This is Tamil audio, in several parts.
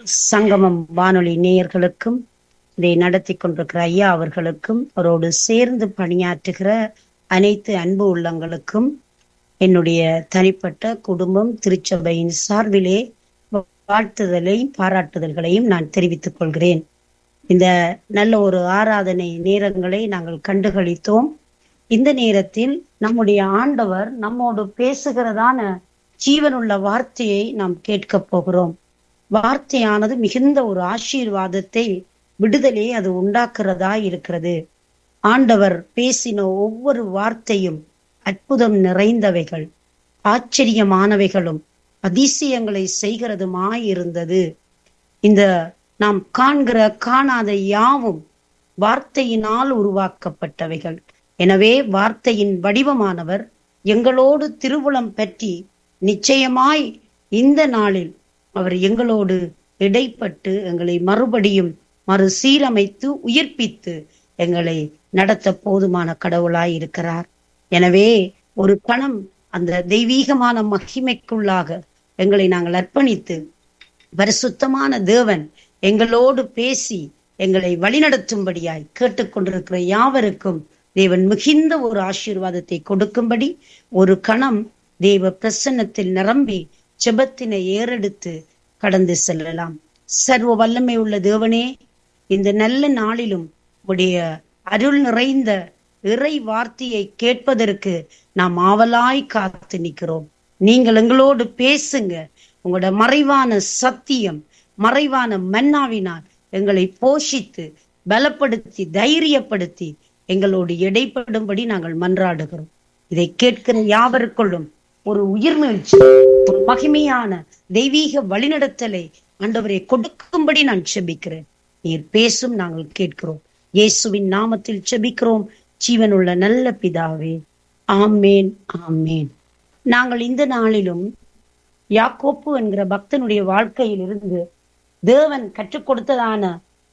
சங்கமம் வானொலி நேயர்களுக்கும் இதை நடத்தி கொண்டிருக்கிற ஐயா அவர்களுக்கும் அவரோடு சேர்ந்து பணியாற்றுகிற அனைத்து அன்பு உள்ளங்களுக்கும் என்னுடைய தனிப்பட்ட குடும்பம் திருச்சபையின் சார்பிலே வாழ்த்துதலையும் பாராட்டுதல்களையும் நான் தெரிவித்துக் கொள்கிறேன் இந்த நல்ல ஒரு ஆராதனை நேரங்களை நாங்கள் கண்டுகளித்தோம் இந்த நேரத்தில் நம்முடைய ஆண்டவர் நம்மோடு பேசுகிறதான ஜீவனுள்ள வார்த்தையை நாம் கேட்க போகிறோம் வார்த்தையானது மிகுந்த ஒரு ஆசீர்வாதத்தை விடுதலை அது உண்டாக்குறதா இருக்கிறது ஆண்டவர் பேசின ஒவ்வொரு வார்த்தையும் அற்புதம் நிறைந்தவைகள் ஆச்சரியமானவைகளும் அதிசயங்களை செய்கிறதுமாயிருந்தது இந்த நாம் காண்கிற காணாத யாவும் வார்த்தையினால் உருவாக்கப்பட்டவைகள் எனவே வார்த்தையின் வடிவமானவர் எங்களோடு திருவுளம் பற்றி நிச்சயமாய் இந்த நாளில் அவர் எங்களோடு இடைப்பட்டு எங்களை மறுபடியும் மறுசீரமைத்து உயிர்ப்பித்து எங்களை நடத்த போதுமான கடவுளாய் இருக்கிறார் எனவே ஒரு கணம் அந்த தெய்வீகமான மகிமைக்குள்ளாக எங்களை நாங்கள் அர்ப்பணித்து பரிசுத்தமான தேவன் எங்களோடு பேசி எங்களை வழிநடத்தும்படியாய் கேட்டுக்கொண்டிருக்கிற யாவருக்கும் தேவன் மிகுந்த ஒரு ஆசீர்வாதத்தை கொடுக்கும்படி ஒரு கணம் தேவ பிரசன்னத்தில் நிரம்பி செபத்தினை ஏறெடுத்து கடந்து செல்லலாம் சர்வ வல்லமை உள்ள தேவனே இந்த நல்ல நாளிலும் உடைய அருள் நிறைந்த இறை வார்த்தையை கேட்பதற்கு நாம் ஆவலாய் காத்து நிற்கிறோம் நீங்கள் எங்களோடு பேசுங்க உங்களோட மறைவான சத்தியம் மறைவான மன்னாவினால் எங்களை போஷித்து பலப்படுத்தி தைரியப்படுத்தி எங்களோடு எடைப்படும்படி நாங்கள் மன்றாடுகிறோம் இதை கேட்கிற யாவருக்குள்ளும் ஒரு உயிர்மீழ்ச்சி ஒரு மகிமையான தெய்வீக வழிநடத்தலை ஆண்டவரை கொடுக்கும்படி நான் செபிக்கிறேன் நீர் பேசும் நாங்கள் கேட்கிறோம் இயேசுவின் நாமத்தில் செபிக்கிறோம் ஜீவனுள்ள நல்ல பிதாவே ஆமேன் ஆமேன் நாங்கள் இந்த நாளிலும் யாக்கோப்பு என்கிற பக்தனுடைய வாழ்க்கையில் இருந்து தேவன் கற்றுக் கொடுத்ததான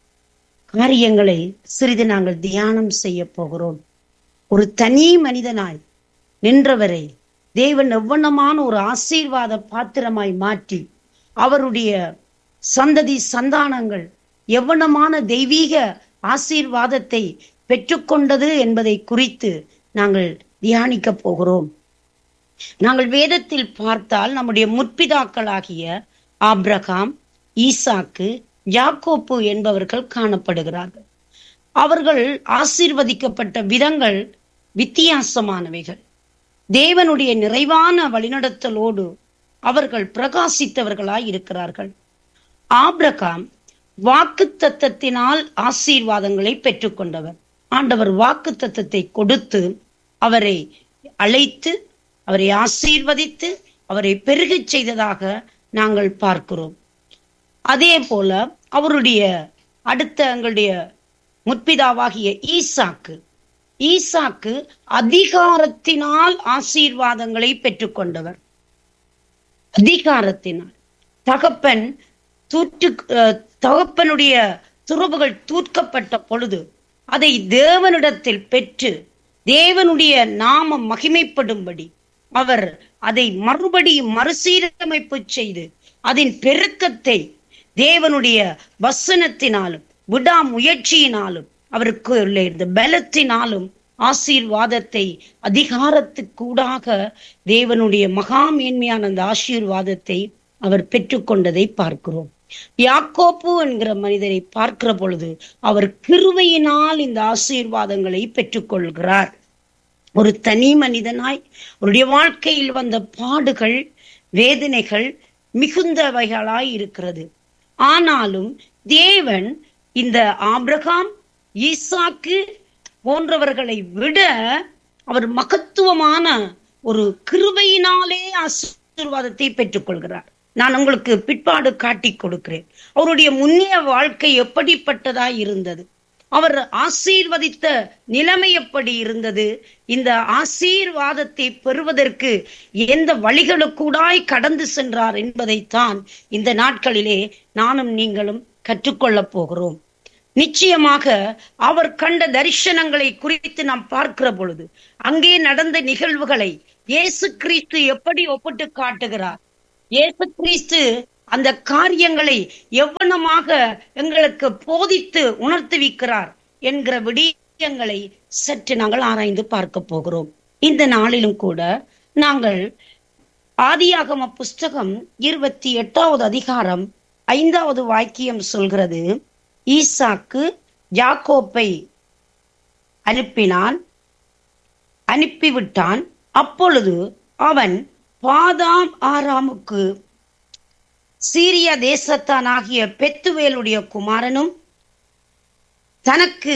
காரியங்களை சிறிது நாங்கள் தியானம் செய்ய போகிறோம் ஒரு தனி மனிதனாய் நின்றவரை தேவன் எவ்வண்ணமான ஒரு ஆசீர்வாத பாத்திரமாய் மாற்றி அவருடைய சந்ததி சந்தானங்கள் எவ்வளமான தெய்வீக ஆசீர்வாதத்தை பெற்றுக்கொண்டது என்பதை குறித்து நாங்கள் தியானிக்க போகிறோம் நாங்கள் வேதத்தில் பார்த்தால் நம்முடைய முற்பிதாக்களாகிய ஆப்ரகாம் ஈசாக்கு யாக்கோப்பு என்பவர்கள் காணப்படுகிறார்கள் அவர்கள் ஆசீர்வதிக்கப்பட்ட விதங்கள் வித்தியாசமானவைகள் தேவனுடைய நிறைவான வழிநடத்தலோடு அவர்கள் பிரகாசித்தவர்களாய் இருக்கிறார்கள் ஆப்ரகாம் வாக்கு தத்தத்தினால் ஆசீர்வாதங்களை பெற்றுக்கொண்டவர் ஆண்டவர் வாக்கு தத்தத்தை கொடுத்து அவரை அழைத்து அவரை ஆசீர்வதித்து அவரை பெருகச் செய்ததாக நாங்கள் பார்க்கிறோம் அதே போல அவருடைய அடுத்த எங்களுடைய முற்பிதாவாகிய ஈசாக்கு ஈசாக்கு அதிகாரத்தினால் ஆசீர்வாதங்களை பெற்றுக்கொண்டவர் அதிகாரத்தினால் தகப்பன் தூற்று தகப்பனுடைய துறவுகள் தூர்க்கப்பட்ட பொழுது அதை தேவனிடத்தில் பெற்று தேவனுடைய நாமம் மகிமைப்படும்படி அவர் அதை மறுபடியும் மறுசீரமைப்பு செய்து அதன் பெருக்கத்தை தேவனுடைய வசனத்தினாலும் விடாமுயற்சியினாலும் அவருக்கு உள்ள இந்த பலத்தினாலும் ஆசீர்வாதத்தை அதிகாரத்துக்கூடாக தேவனுடைய மகா மேன்மையான அந்த ஆசீர்வாதத்தை அவர் பெற்றுக்கொண்டதை பார்க்கிறோம் யாக்கோப்பு என்கிற மனிதரை பார்க்கிற பொழுது அவர் கிருவையினால் இந்த ஆசீர்வாதங்களை பெற்றுக்கொள்கிறார் ஒரு தனி மனிதனாய் அவருடைய வாழ்க்கையில் வந்த பாடுகள் வேதனைகள் மிகுந்தவைகளாய் இருக்கிறது ஆனாலும் தேவன் இந்த ஆப்ரகாம் ஈசாக்கு போன்றவர்களை விட அவர் மகத்துவமான ஒரு கிருபையினாலே ஆசீர்வாதத்தை பெற்றுக்கொள்கிறார் நான் உங்களுக்கு பிற்பாடு காட்டி கொடுக்கிறேன் அவருடைய முன்னைய வாழ்க்கை எப்படிப்பட்டதாய் இருந்தது அவர் ஆசீர்வதித்த நிலைமை எப்படி இருந்தது இந்த ஆசீர்வாதத்தை பெறுவதற்கு எந்த வழிகளுக்கூடாய் கடந்து சென்றார் என்பதைத்தான் இந்த நாட்களிலே நானும் நீங்களும் கற்றுக்கொள்ளப் போகிறோம் நிச்சயமாக அவர் கண்ட தரிசனங்களை குறித்து நாம் பார்க்கிற பொழுது அங்கே நடந்த நிகழ்வுகளை இயேசு கிறிஸ்து எப்படி ஒப்பிட்டு காட்டுகிறார் இயேசு கிறிஸ்து அந்த காரியங்களை எவ்வளமாக எங்களுக்கு போதித்து உணர்த்துவிக்கிறார் என்கிற விடயங்களை சற்று நாங்கள் ஆராய்ந்து பார்க்க போகிறோம் இந்த நாளிலும் கூட நாங்கள் ஆதியாகம புஸ்தகம் இருபத்தி எட்டாவது அதிகாரம் ஐந்தாவது வாக்கியம் சொல்கிறது ஈசாக்கு யாக்கோப்பை அனுப்பினான் அனுப்பிவிட்டான் அப்பொழுது அவன் பாதாம் ஆராமுக்கு சீரிய தேசத்தானாகிய பெத்துவேலுடைய குமாரனும் தனக்கு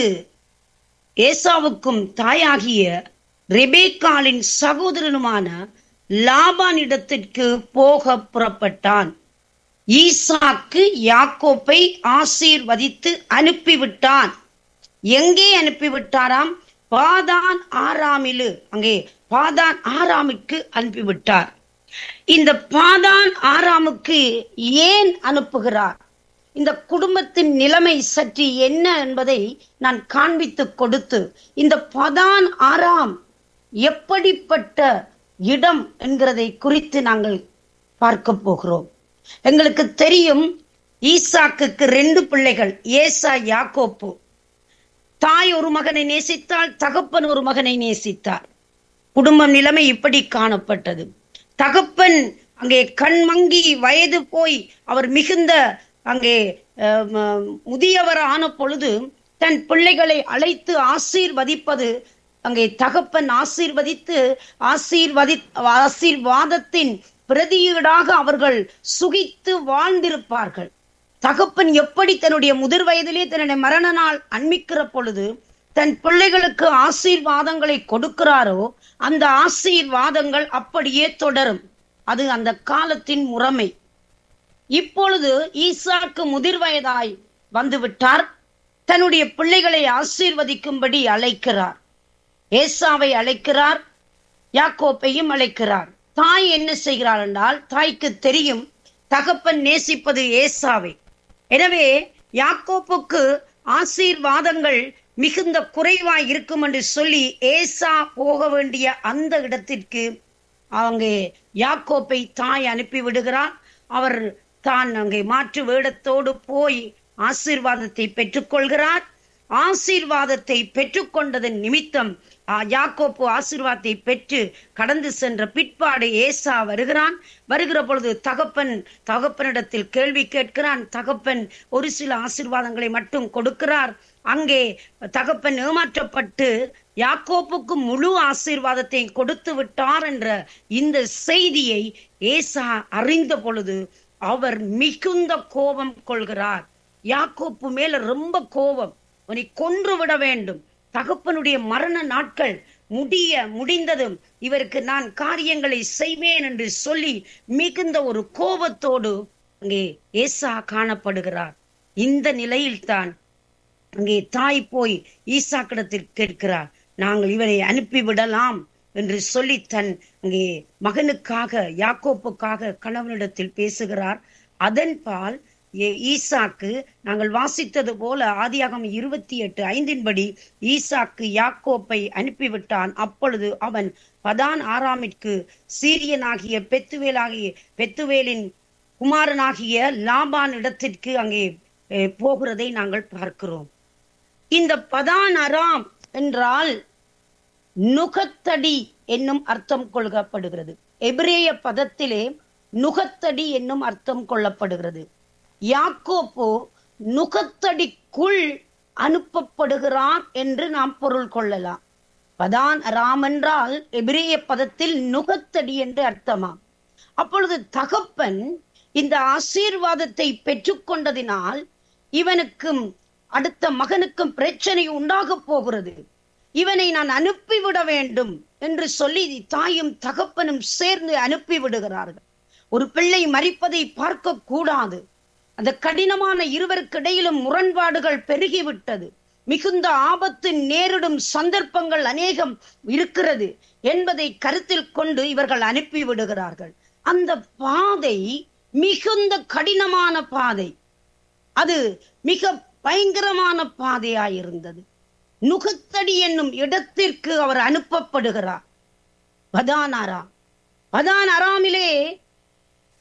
ஏசாவுக்கும் தாயாகிய ரெபேக்காலின் சகோதரனுமான லாபானிடத்திற்கு போக புறப்பட்டான் ஈசாக்கு யாக்கோப்பை ஆசீர்வதித்து அனுப்பிவிட்டான் எங்கே அனுப்பிவிட்டாராம் பாதான் ஆறாமிலு அங்கே பாதான் ஆறாமுக்கு அனுப்பிவிட்டார் இந்த பாதான் ஆறாமுக்கு ஏன் அனுப்புகிறார் இந்த குடும்பத்தின் நிலைமை சற்று என்ன என்பதை நான் காண்பித்து கொடுத்து இந்த பதான் ஆறாம் எப்படிப்பட்ட இடம் என்கிறதை குறித்து நாங்கள் பார்க்க போகிறோம் எங்களுக்கு தெரியும் ஈசாக்குக்கு ரெண்டு பிள்ளைகள் ஏசா யாக்கோப்பு தாய் ஒரு மகனை நேசித்தாள் தகப்பன் ஒரு மகனை நேசித்தார் குடும்பம் நிலைமை இப்படி காணப்பட்டது தகப்பன் அங்கே கண் மங்கி வயது போய் அவர் மிகுந்த அங்கே முதியவர் ஆன பொழுது தன் பிள்ளைகளை அழைத்து ஆசீர்வதிப்பது அங்கே தகப்பன் ஆசீர்வதித்து ஆசீர்வதி ஆசீர்வாதத்தின் பிரதியீடாக அவர்கள் சுகித்து வாழ்ந்திருப்பார்கள் தகப்பன் எப்படி தன்னுடைய முதிர் வயதிலே தன்னுடைய மரண நாள் அண்மிக்கிற பொழுது தன் பிள்ளைகளுக்கு ஆசீர்வாதங்களை கொடுக்கிறாரோ அந்த ஆசீர்வாதங்கள் அப்படியே தொடரும் அது அந்த காலத்தின் முறைமை இப்பொழுது ஈசாக்கு முதிர் வயதாய் வந்துவிட்டார் தன்னுடைய பிள்ளைகளை ஆசீர்வதிக்கும்படி அழைக்கிறார் ஏசாவை அழைக்கிறார் யாக்கோப்பையும் அழைக்கிறார் தாய் என்ன செய்கிறார் என்றால் தாய்க்கு தெரியும் தகப்பன் நேசிப்பது ஏசாவை எனவே யாக்கோப்புக்கு ஆசீர்வாதங்கள் மிகுந்த குறைவாய் இருக்கும் என்று சொல்லி ஏசா போக வேண்டிய அந்த இடத்திற்கு அங்கே யாக்கோப்பை தாய் அனுப்பி விடுகிறார் அவர் தான் அங்கே மாற்று வேடத்தோடு போய் ஆசீர்வாதத்தை பெற்றுக்கொள்கிறார் ஆசீர்வாதத்தை பெற்றுக்கொண்டதன் நிமித்தம் யாக்கோப்பு ஆசீர்வாதத்தை பெற்று கடந்து சென்ற பிற்பாடு ஏசா வருகிறான் வருகிற பொழுது தகப்பன் தகப்பனிடத்தில் கேள்வி கேட்கிறான் தகப்பன் ஒரு சில ஆசீர்வாதங்களை மட்டும் கொடுக்கிறார் அங்கே தகப்பன் ஏமாற்றப்பட்டு யாக்கோப்புக்கு முழு ஆசீர்வாதத்தை கொடுத்து விட்டார் என்ற இந்த செய்தியை ஏசா அறிந்த பொழுது அவர் மிகுந்த கோபம் கொள்கிறார் யாக்கோப்பு மேல ரொம்ப கோபம் அவனை கொன்று விட வேண்டும் தகப்பனுடைய மரண நாட்கள் முடிய முடிந்ததும் இவருக்கு நான் காரியங்களை செய்வேன் என்று சொல்லி மிகுந்த ஒரு கோபத்தோடு அங்கே ஏசா காணப்படுகிறார் இந்த நிலையில்தான் அங்கே தாய் போய் ஈசாக்கிடத்தில் கேட்கிறார் நாங்கள் இவரை அனுப்பிவிடலாம் என்று சொல்லி தன் அங்கே மகனுக்காக யாக்கோப்புக்காக கணவனிடத்தில் பேசுகிறார் அதன் பால் ஈசாக்கு நாங்கள் வாசித்தது போல ஆதியாகம் இருபத்தி எட்டு ஐந்தின்படி ஈசாக்கு யாக்கோப்பை அனுப்பிவிட்டான் அப்பொழுது அவன் பதான் ஆறாமிற்கு சீரியனாகிய பெத்துவேலாகிய பெத்துவேலின் குமாரனாகிய லாபான் இடத்திற்கு அங்கே போகிறதை நாங்கள் பார்க்கிறோம் இந்த பதான் அராம் என்றால் நுகத்தடி என்னும் அர்த்தம் கொள்ளப்படுகிறது எபிரேய பதத்திலே நுகத்தடி என்னும் அர்த்தம் கொள்ளப்படுகிறது யாக்கோப்போ நுகத்தடிக்குள் அனுப்பப்படுகிறான் என்று நாம் பொருள் கொள்ளலாம் பதான் ராம் என்றால் எபிரேய பதத்தில் நுகத்தடி என்று அர்த்தமாம் அப்பொழுது தகப்பன் இந்த ஆசீர்வாதத்தை பெற்றுக்கொண்டதினால் இவனுக்கும் அடுத்த மகனுக்கும் பிரச்சனை உண்டாக போகிறது இவனை நான் அனுப்பிவிட வேண்டும் என்று சொல்லி தாயும் தகப்பனும் சேர்ந்து அனுப்பிவிடுகிறார்கள் ஒரு பிள்ளை மறிப்பதை பார்க்க கூடாது அந்த கடினமான இருவருக்கு இடையிலும் முரண்பாடுகள் பெருகிவிட்டது மிகுந்த ஆபத்து நேரிடும் சந்தர்ப்பங்கள் அநேகம் இருக்கிறது என்பதை கருத்தில் கொண்டு இவர்கள் அனுப்பி விடுகிறார்கள் அந்த பாதை மிகுந்த கடினமான பாதை அது மிக பயங்கரமான பாதையாயிருந்தது நுகத்தடி என்னும் இடத்திற்கு அவர் அனுப்பப்படுகிறார் பதானாரா பதான் அராமிலே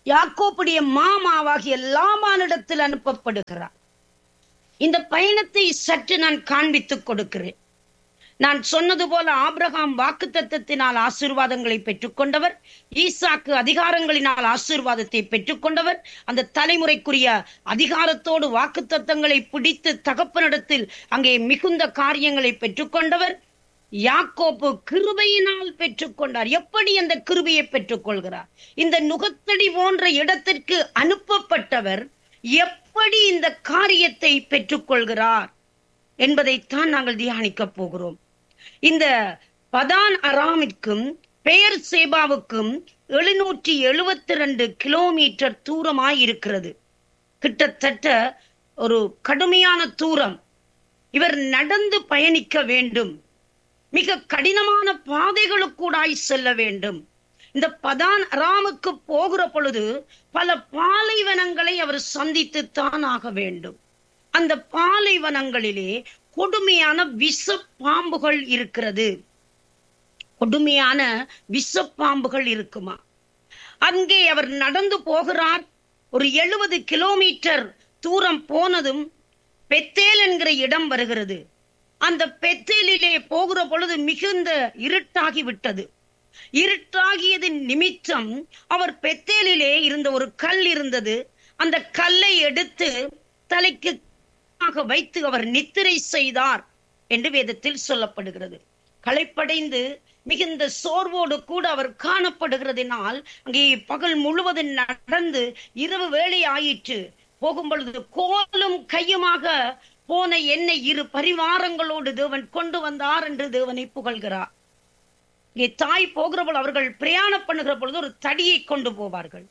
யாக்கோப்புடைய மாமாவாகிய லாமானிடத்தில் அனுப்பப்படுகிறார் இந்த பயணத்தை சற்று நான் காண்பித்துக் கொடுக்கிறேன் நான் சொன்னது போல ஆபிரகாம் வாக்கு தத்தத்தினால் ஆசீர்வாதங்களை பெற்றுக்கொண்டவர் ஈசாக்கு அதிகாரங்களினால் ஆசீர்வாதத்தை பெற்றுக்கொண்டவர் அந்த தலைமுறைக்குரிய அதிகாரத்தோடு வாக்கு தத்தங்களை பிடித்து தகப்பனிடத்தில் அங்கே மிகுந்த காரியங்களை பெற்றுக்கொண்டவர் யாக்கோப்பு கிருபையினால் பெற்றுக்கொண்டார் எப்படி அந்த கிருபையை பெற்றுக்கொள்கிறார் இந்த நுகத்தடி போன்ற இடத்திற்கு அனுப்பப்பட்டவர் எப்படி இந்த காரியத்தை பெற்றுக்கொள்கிறார் என்பதைத்தான் நாங்கள் தியானிக்க போகிறோம் இந்த பதான் அராமிற்கும் பெயர் சேபாவுக்கும் எழுநூற்றி எழுபத்தி ரெண்டு கிலோமீட்டர் தூரமாய் இருக்கிறது கிட்டத்தட்ட ஒரு கடுமையான தூரம் இவர் நடந்து பயணிக்க வேண்டும் மிக கடினமான பாதைகளுக்கூடாய் செல்ல வேண்டும் இந்த பதான் அராமுக்கு போகிற பொழுது பல பாலைவனங்களை அவர் சந்தித்து தான் ஆக வேண்டும் அந்த பாலைவனங்களிலே கொடுமையான விஷ பாம்புகள் இருக்கிறது கொடுமையான விஷ பாம்புகள் இருக்குமா அங்கே அவர் நடந்து போகிறார் ஒரு எழுபது கிலோமீட்டர் தூரம் போனதும் பெத்தேல் என்கிற இடம் வருகிறது அந்த பெத்தேலிலே போகிற பொழுது மிகுந்த இருட்டாகி விட்டது இருட்டாகியதின் நிமித்தம் அவர் பெத்தேலிலே இருந்த ஒரு கல் இருந்தது அந்த கல்லை எடுத்து தலைக்கு வைத்து அவர் நித்திரை செய்தார் என்று வேதத்தில் சொல்லப்படுகிறது களைப்படைந்து மிகுந்த சோர்வோடு கூட அவர் காணப்படுகிறதினால் அங்கே பகல் முழுவதும் நடந்து இரவு வேலை ஆயிற்று போகும் பொழுது கோலும் கையுமாக போன என்னை இரு பரிவாரங்களோடு தேவன் கொண்டு வந்தார் என்று தேவனை புகழ்கிறார் இங்கே தாய் போகிறவள் அவர்கள் பிரயாணம் பண்ணுகிற பொழுது ஒரு தடியை கொண்டு போவார்கள்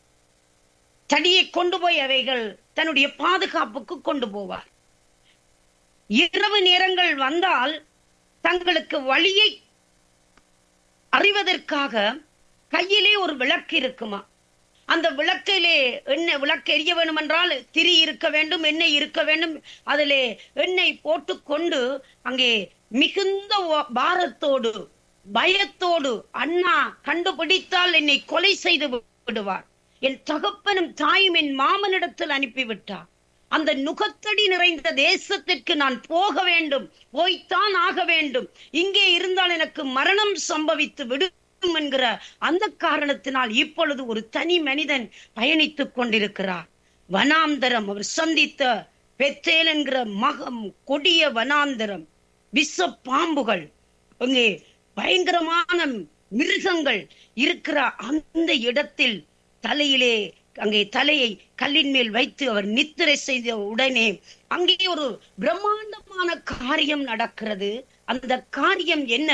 தடியை கொண்டு போய் அவைகள் தன்னுடைய பாதுகாப்புக்கு கொண்டு போவார் இரவு நேரங்கள் வந்தால் தங்களுக்கு வழியை அறிவதற்காக கையிலே ஒரு விளக்கு இருக்குமா அந்த விளக்கிலே எண்ணெய் விளக்கு எரிய வேண்டும் என்றால் திரி இருக்க வேண்டும் எண்ணெய் இருக்க வேண்டும் அதிலே எண்ணெய் போட்டு கொண்டு அங்கே மிகுந்த பாரத்தோடு பயத்தோடு அண்ணா கண்டுபிடித்தால் என்னை கொலை செய்து விடுவார் என் தகப்பனும் தாயும் என் மாமனிடத்தில் அனுப்பிவிட்டார் அந்த நுகத்தடி நிறைந்த தேசத்திற்கு நான் போக வேண்டும் போய்த்தான் ஆக வேண்டும் இங்கே இருந்தால் எனக்கு மரணம் சம்பவித்து விடும் என்கிற அந்த காரணத்தினால் இப்பொழுது ஒரு தனி மனிதன் பயணித்துக் கொண்டிருக்கிறார் வனாந்தரம் அவர் சந்தித்த பெத்தேல் என்கிற மகம் கொடிய வனாந்தரம் விஷ பாம்புகள் அங்கே பயங்கரமான மிருகங்கள் இருக்கிற அந்த இடத்தில் தலையிலே அங்கே தலையை கல்லின் மேல் வைத்து அவர் நித்திரை செய்த உடனே அங்கே ஒரு பிரம்மாண்டமான காரியம் நடக்கிறது அந்த காரியம் என்ன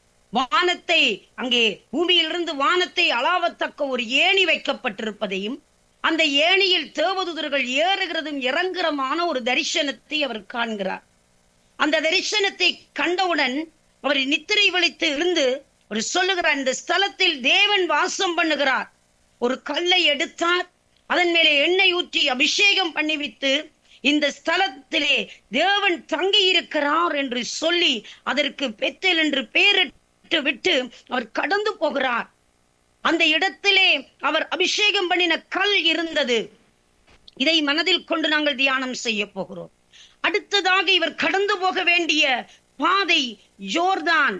வானத்தை அங்கே பூமியிலிருந்து வானத்தை அளாவத்தக்க ஒரு ஏணி வைக்கப்பட்டிருப்பதையும் அந்த ஏணியில் தேவதூதர்கள் ஏறுகிறதும் இறங்குறமான ஒரு தரிசனத்தை அவர் காண்கிறார் அந்த தரிசனத்தை கண்டவுடன் அவர் நித்திரை வலித்து இருந்து அவர் சொல்லுகிறார் இந்த ஸ்தலத்தில் தேவன் வாசம் பண்ணுகிறார் ஒரு கல்லை எடுத்தார் அதன் மேலே எண்ணெய் ஊற்றி அபிஷேகம் பண்ணிவித்து இந்த ஸ்தலத்திலே தேவன் தங்கி இருக்கிறார் என்று சொல்லி அதற்கு பெத்தல் என்று பெயரிட்டு விட்டு அவர் கடந்து போகிறார் அந்த இடத்திலே அவர் அபிஷேகம் பண்ணின கல் இருந்தது இதை மனதில் கொண்டு நாங்கள் தியானம் செய்ய போகிறோம் அடுத்ததாக இவர் கடந்து போக வேண்டிய பாதை ஜோர்தான்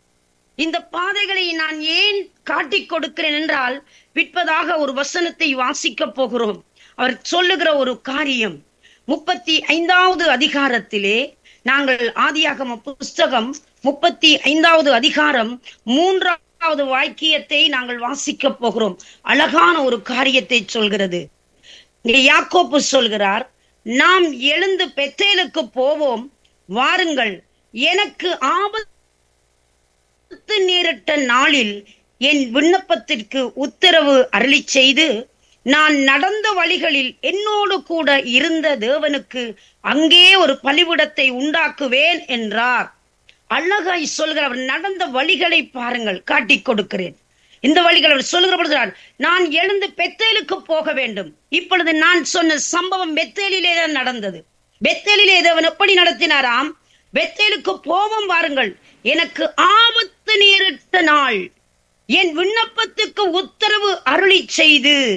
இந்த பாதைகளை நான் ஏன் காட்டிக் கொடுக்கிறேன் என்றால் விற்பதாக ஒரு வசனத்தை வாசிக்க போகிறோம் அவர் சொல்லுகிற ஒரு காரியம் முப்பத்தி ஐந்தாவது அதிகாரத்திலே நாங்கள் ஆதியாகம புஸ்தகம் முப்பத்தி ஐந்தாவது அதிகாரம் மூன்றாவது வாக்கியத்தை நாங்கள் வாசிக்க போகிறோம் அழகான ஒரு காரியத்தை சொல்கிறது இங்கே யாக்கோப்பு சொல்கிறார் நாம் எழுந்து பெத்தேலுக்கு போவோம் வாருங்கள் எனக்கு ஆபத்து நேரிட்ட நாளில் என் விண்ணப்பத்திற்கு உத்தரவு அருளி செய்து நான் நடந்த வழிகளில் என்னோடு கூட இருந்த தேவனுக்கு அங்கே ஒரு பலிவிடத்தை உண்டாக்குவேன் என்றார் அழகாய் சொல்கிறவர் நடந்த வழிகளை பாருங்கள் காட்டிக் கொடுக்கிறேன் இந்த வழிகள் அவர் சொல்லுகிற பொழுது நான் எழுந்து பெத்தேலுக்கு போக வேண்டும் இப்பொழுது நான் சொன்ன சம்பவம் பெத்தேலிலே தான் நடந்தது பெத்தேலிலே தேவன் எப்படி நடத்தினாராம் பெத்தேலுக்கு போவோம் வாருங்கள் எனக்கு ஆபத்து நேரிட்ட நாள் என் விண்ணப்பத்துக்கு உத்தரவு அருளி செய்து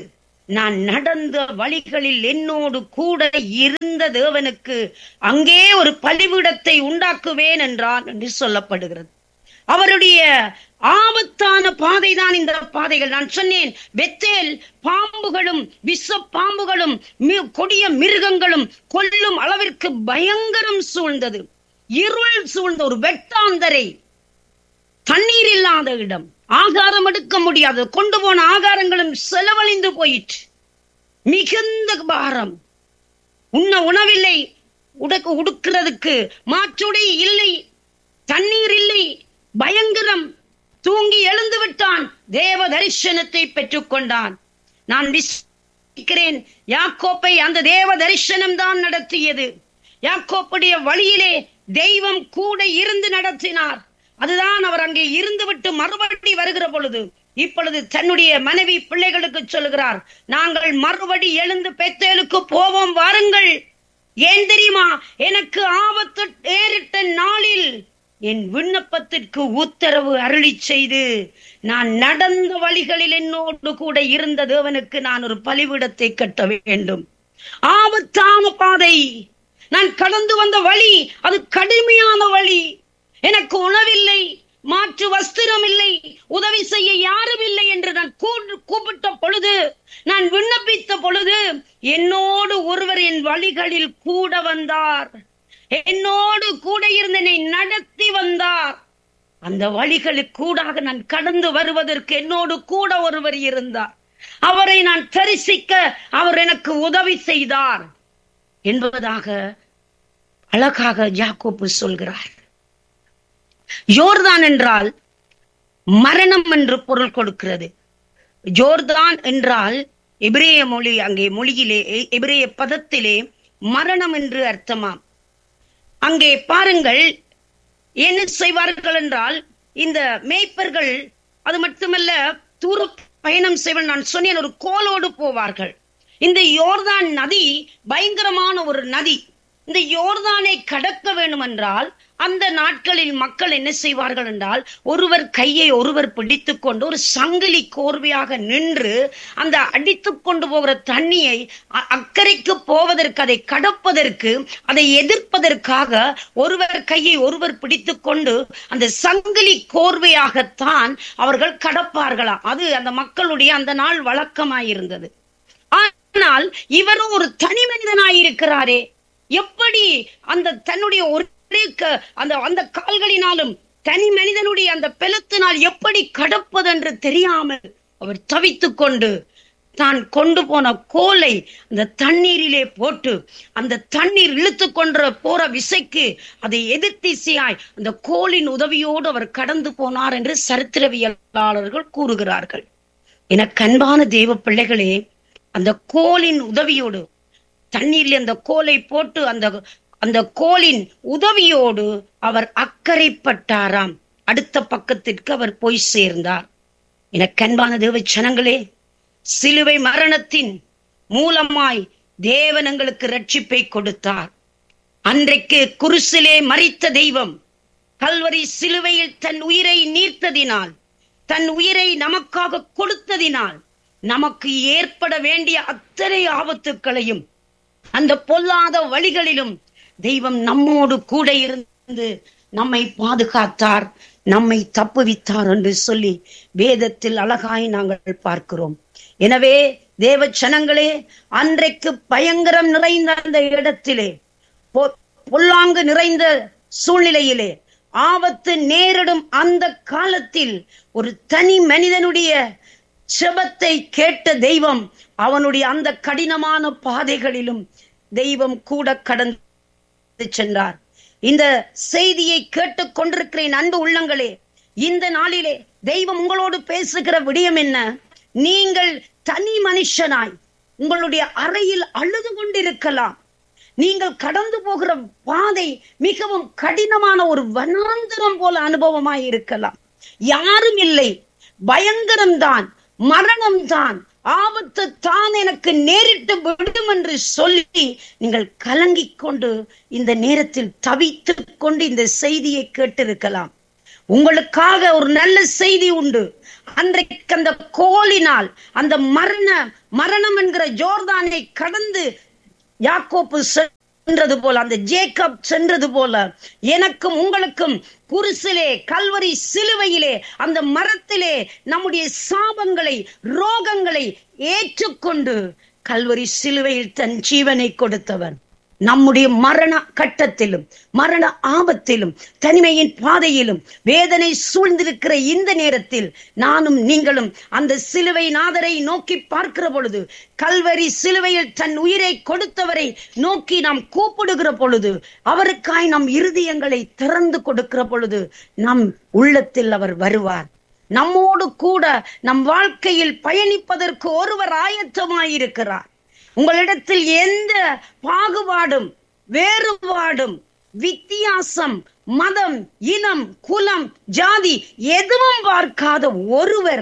நான் நடந்த வழிகளில் என்னோடு கூட இருந்த தேவனுக்கு அங்கே ஒரு பலிபீடத்தை உண்டாக்குவேன் என்றான் என்று சொல்லப்படுகிறது அவருடைய ஆபத்தான பாதைதான் இந்த பாதைகள் நான் சொன்னேன் வெத்தேல் பாம்புகளும் விஷ பாம்புகளும் மி- கொடிய மிருகங்களும் கொல்லும் அளவிற்கு பயங்கரம் சூழ்ந்தது இருள் சூழ்ந்த ஒரு வெட்டாந்தரை தண்ணீர் இல்லாத இடம் ஆகாரம் எடுக்க முடியாது கொண்டு போன ஆகாரங்களும் செலவழிந்து போயிற்று மிகுந்த பாரம் உண்ண உணவில்லை உடக்கு உடுக்கிறதுக்கு மாற்றுடை இல்லை தண்ணீர் இல்லை பயங்கரம் தூங்கி எழுந்து விட்டான் தேவ தரிசனத்தை பெற்றுக்கொண்டான் நான் விசுவாசிக்கிறேன் யாக்கோப்பை அந்த தேவ தரிசனம் தான் நடத்தியது யாக்கோப்புடைய வழியிலே தெய்வம் கூட இருந்து நடத்தினார் அதுதான் அவர் அங்கே இருந்து விட்டு மறுபடி வருகிற பொழுது இப்பொழுது தன்னுடைய மனைவி பிள்ளைகளுக்கு சொல்லுகிறார் நாங்கள் மறுபடி எழுந்து பெத்தேலுக்கு போவோம் வாருங்கள் ஏன் தெரியுமா எனக்கு ஆபத்து நேரிட்ட நாளில் என் விண்ணப்பத்திற்கு உத்தரவு அருளி செய்து நான் நடந்த வழிகளில் என்னோடு கூட இருந்த தேவனுக்கு நான் ஒரு பலிபீடத்தை கட்ட வேண்டும் ஆபத்தான பாதை நான் கடந்து வந்த வழி அது கடுமையான வழி எனக்கு உணவில்லை மாற்று வஸ்திரம் இல்லை உதவி செய்ய யாரும் இல்லை என்று நான் கூ- கூப்பிட்ட பொழுது நான் விண்ணப்பித்த பொழுது என்னோடு ஒருவர் என் வழிகளில் கூட வந்தார் என்னோடு கூட இருந்து என்னை நடத்தி வந்தார் அந்த வழிகளுக்கு கூடாக நான் கடந்து வருவதற்கு என்னோடு கூட ஒருவர் இருந்தார் அவரை நான் தரிசிக்க அவர் எனக்கு உதவி செய்தார் என்பதாக அழகாக ஜாக்கோப்பு சொல்கிறார் யோர்தான் என்றால் மரணம் என்று பொருள் கொடுக்கிறது ஜோர்தான் என்றால் எபிரேய மொழி அங்கே மொழியிலே எ- எபிரேய பதத்திலே மரணம் என்று அர்த்தமாம் அங்கே பாருங்கள் என்ன செய்வார்கள் என்றால் இந்த மேய்ப்பர்கள் அது மட்டுமல்ல தூர பயணம் செய்வன் நான் சொன்னேன் ஒரு கோலோடு போவார்கள் இந்த யோர்தான் நதி பயங்கரமான ஒரு நதி இந்த யோர்தானை கடக்க வேண்டும் என்றால் அந்த நாட்களில் மக்கள் என்ன செய்வார்கள் என்றால் ஒருவர் கையை ஒருவர் பிடித்துக் கொண்டு ஒரு சங்கிலி கோர்வையாக நின்று அந்த அடித்துக் கொண்டு போகிற தண்ணியை அ- அக்கறைக்கு போவதற்கு அதை கடப்பதற்கு அதை எதிர்ப்பதற்காக ஒருவர் கையை ஒருவர் பிடித்துக் கொண்டு அந்த சங்கிலி கோர்வையாகத்தான் அவர்கள் கடப்பார்களாம் அது அந்த மக்களுடைய அந்த நாள் வழக்கமாயிருந்தது ஆனால் இவரும் ஒரு தனி மனிதனாயிருக்கிறாரே எப்படி அந்த தன்னுடைய ஒரே க- அந்த அந்த கால்களினாலும் தனி மனிதனுடைய அந்த பெலத்தினால் எப்படி கடப்பதென்று தெரியாமல் அவர் தவித்துக் கொண்டு தான் கொண்டு போன கோலை அந்த தண்ணீரிலே போட்டு அந்த தண்ணீர் இழுத்து கொன்ற போற விசைக்கு அதை எதிர்த்திசையாய் அந்த கோலின் உதவியோடு அவர் கடந்து போனார் என்று சரித்திரவியலாளர்கள் கூறுகிறார்கள் எனக்கு அன்பான தேவ பிள்ளைகளே அந்த கோலின் உதவியோடு தண்ணீரில் அந்த கோலை போட்டு அந்த அந்த கோலின் உதவியோடு அவர் அக்கறைப்பட்டாராம் அடுத்த பக்கத்திற்கு அவர் போய் சேர்ந்தார் எனக்கு அன்பான தேவ ஜனங்களே சிலுவை மரணத்தின் மூலமாய் தேவன் எங்களுக்கு ரட்சிப்பை கொடுத்தார் அன்றைக்கு குருசிலே மறித்த தெய்வம் கல்வரி சிலுவையில் தன் உயிரை நீர்த்ததினால் தன் உயிரை நமக்காக கொடுத்ததினால் நமக்கு ஏற்பட வேண்டிய அத்தனை ஆபத்துக்களையும் அந்த பொல்லாத வழிகளிலும் தெய்வம் நம்மோடு கூட இருந்து நம்மை பாதுகாத்தார் நம்மை தப்புவித்தார் என்று சொல்லி வேதத்தில் அழகாய் நாங்கள் பார்க்கிறோம் எனவே தேவ ஜனங்களே அன்றைக்கு பயங்கரம் நிறைந்த அந்த இடத்திலே பொ- பொல்லாங்கு நிறைந்த சூழ்நிலையிலே ஆபத்து நேரிடும் அந்த காலத்தில் ஒரு தனி மனிதனுடைய செபத்தை கேட்ட தெய்வம் அவனுடைய அந்த கடினமான பாதைகளிலும் தெய்வம் கூட கடந்து சென்றார் இந்த செய்தியை கேட்டுக் கொண்டிருக்கிறேன் அன்பு உள்ளங்களே இந்த நாளிலே தெய்வம் உங்களோடு பேசுகிற விடயம் என்ன நீங்கள் தனி மனுஷனாய் உங்களுடைய அறையில் அழுது கொண்டிருக்கலாம் நீங்கள் கடந்து போகிற பாதை மிகவும் கடினமான ஒரு வனாந்தரம் போல அனுபவமாய் இருக்கலாம் யாரும் இல்லை பயங்கரம்தான் மரணம்தான் ஆபத்து தான் எனக்கு நேரிட்டு விடும் என்று சொல்லி நீங்கள் கலங்கிக் கொண்டு இந்த நேரத்தில் தவித்துக் கொண்டு இந்த செய்தியை கேட்டிருக்கலாம் உங்களுக்காக ஒரு நல்ல செய்தி உண்டு அன்றைக்கு அந்த கோலினால் அந்த மரண மரணம் என்கிற ஜோர்தானை கடந்து யாக்கோப்பு சென்றது போல அந்த ஜேக்கப் சென்றது போல எனக்கும் உங்களுக்கும் குருசிலே கல்வரி சிலுவையிலே அந்த மரத்திலே நம்முடைய சாபங்களை ரோகங்களை ஏற்றுக்கொண்டு கல்வரி சிலுவையில் தன் ஜீவனை கொடுத்தவன் நம்முடைய மரண கட்டத்திலும் மரண ஆபத்திலும் தனிமையின் பாதையிலும் வேதனை சூழ்ந்திருக்கிற இந்த நேரத்தில் நானும் நீங்களும் அந்த சிலுவை நாதரை நோக்கி பார்க்கிற பொழுது கல்வரி சிலுவையில் தன் உயிரை கொடுத்தவரை நோக்கி நாம் கூப்பிடுகிற பொழுது அவருக்காய் நம் இருதயங்களை திறந்து கொடுக்கிற பொழுது நம் உள்ளத்தில் அவர் வருவார் நம்மோடு கூட நம் வாழ்க்கையில் பயணிப்பதற்கு ஒருவர் ஆயத்தமாயிருக்கிறார் உங்களிடத்தில் எந்த பாகுபாடும் வேறுபாடும் வித்தியாசம் மதம் இனம் குலம் ஜாதி எதுவும் பார்க்காத ஒருவர்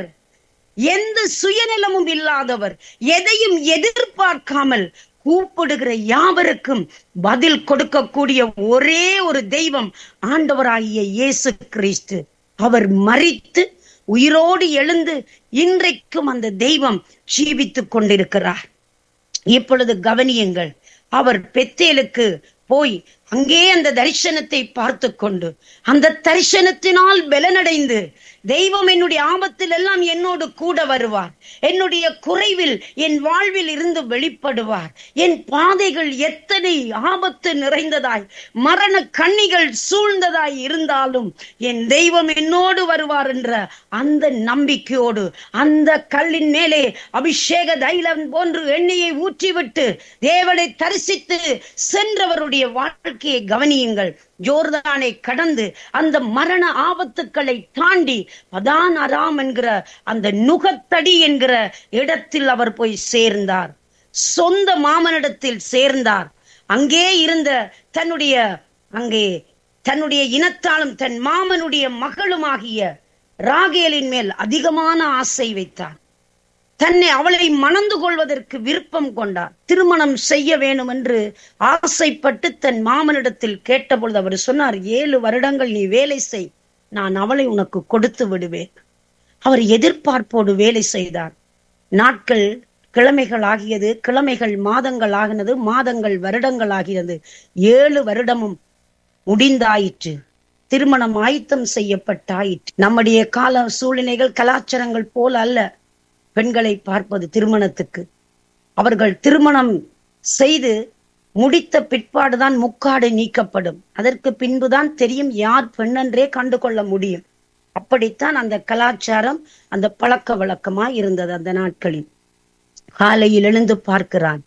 எந்த சுயநலமும் இல்லாதவர் எதையும் எதிர்பார்க்காமல் கூப்பிடுகிற யாவருக்கும் பதில் கொடுக்கக்கூடிய ஒரே ஒரு தெய்வம் ஆண்டவராகிய இயேசு கிறிஸ்து அவர் மறித்து உயிரோடு எழுந்து இன்றைக்கும் அந்த தெய்வம் ஜீவித்துக் கொண்டிருக்கிறார் இப்பொழுது கவனியுங்கள் அவர் பெத்தேலுக்கு போய் அங்கே அந்த தரிசனத்தை பார்த்து கொண்டு அந்த தரிசனத்தினால் பலனடைந்து தெய்வம் என்னுடைய ஆபத்தில் எல்லாம் என்னோடு கூட வருவார் என்னுடைய குறைவில் என் வாழ்வில் இருந்து வெளிப்படுவார் என் பாதைகள் எத்தனை ஆபத்து நிறைந்ததாய் மரண கண்ணிகள் சூழ்ந்ததாய் இருந்தாலும் என் தெய்வம் என்னோடு வருவார் என்ற அந்த நம்பிக்கையோடு அந்த கல்லின் மேலே அபிஷேக தைலம் போன்று எண்ணெயை ஊற்றிவிட்டு தேவனை தரிசித்து சென்றவருடைய வாழ்க்கையை கவனியுங்கள் ஜோர்தானை கடந்து அந்த மரண ஆபத்துக்களை தாண்டி பதான் அராம் என்கிற அந்த நுகத்தடி என்கிற இடத்தில் அவர் போய் சேர்ந்தார் சொந்த மாமனிடத்தில் சேர்ந்தார் அங்கே இருந்த தன்னுடைய அங்கே தன்னுடைய இனத்தாலும் தன் மாமனுடைய மகளுமாகிய ராகேலின் மேல் அதிகமான ஆசை வைத்தார் தன்னை அவளை மணந்து கொள்வதற்கு விருப்பம் கொண்டார் திருமணம் செய்ய வேணும் என்று ஆசைப்பட்டு தன் மாமனிடத்தில் கேட்டபொழுது அவர் சொன்னார் ஏழு வருடங்கள் நீ வேலை செய் நான் அவளை உனக்கு கொடுத்து விடுவேன் அவர் எதிர்பார்ப்போடு வேலை செய்தார் நாட்கள் கிழமைகள் ஆகியது கிழமைகள் மாதங்கள் ஆகினது மாதங்கள் வருடங்கள் ஆகிறது ஏழு வருடமும் முடிந்தாயிற்று திருமணம் ஆயத்தம் செய்யப்பட்டாயிற்று நம்முடைய கால சூழ்நிலைகள் கலாச்சாரங்கள் போல அல்ல பெண்களை பார்ப்பது திருமணத்துக்கு அவர்கள் திருமணம் செய்து முடித்த பிற்பாடுதான் முக்காடு நீக்கப்படும் அதற்கு பின்புதான் தெரியும் யார் பெண்ணென்றே கண்டு கொள்ள முடியும் அப்படித்தான் அந்த கலாச்சாரம் அந்த பழக்க வழக்கமா இருந்தது அந்த நாட்களில் காலையில் எழுந்து பார்க்கிறான்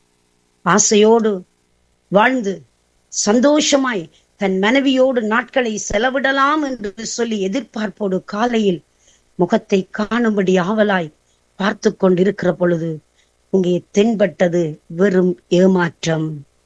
ஆசையோடு வாழ்ந்து சந்தோஷமாய் தன் மனைவியோடு நாட்களை செலவிடலாம் என்று சொல்லி எதிர்பார்ப்போடு காலையில் முகத்தை காணும்படி ஆவலாய் பார்த்து கொண்டிருக்கிற பொழுது இங்கே தென்பட்டது வெறும் ஏமாற்றம்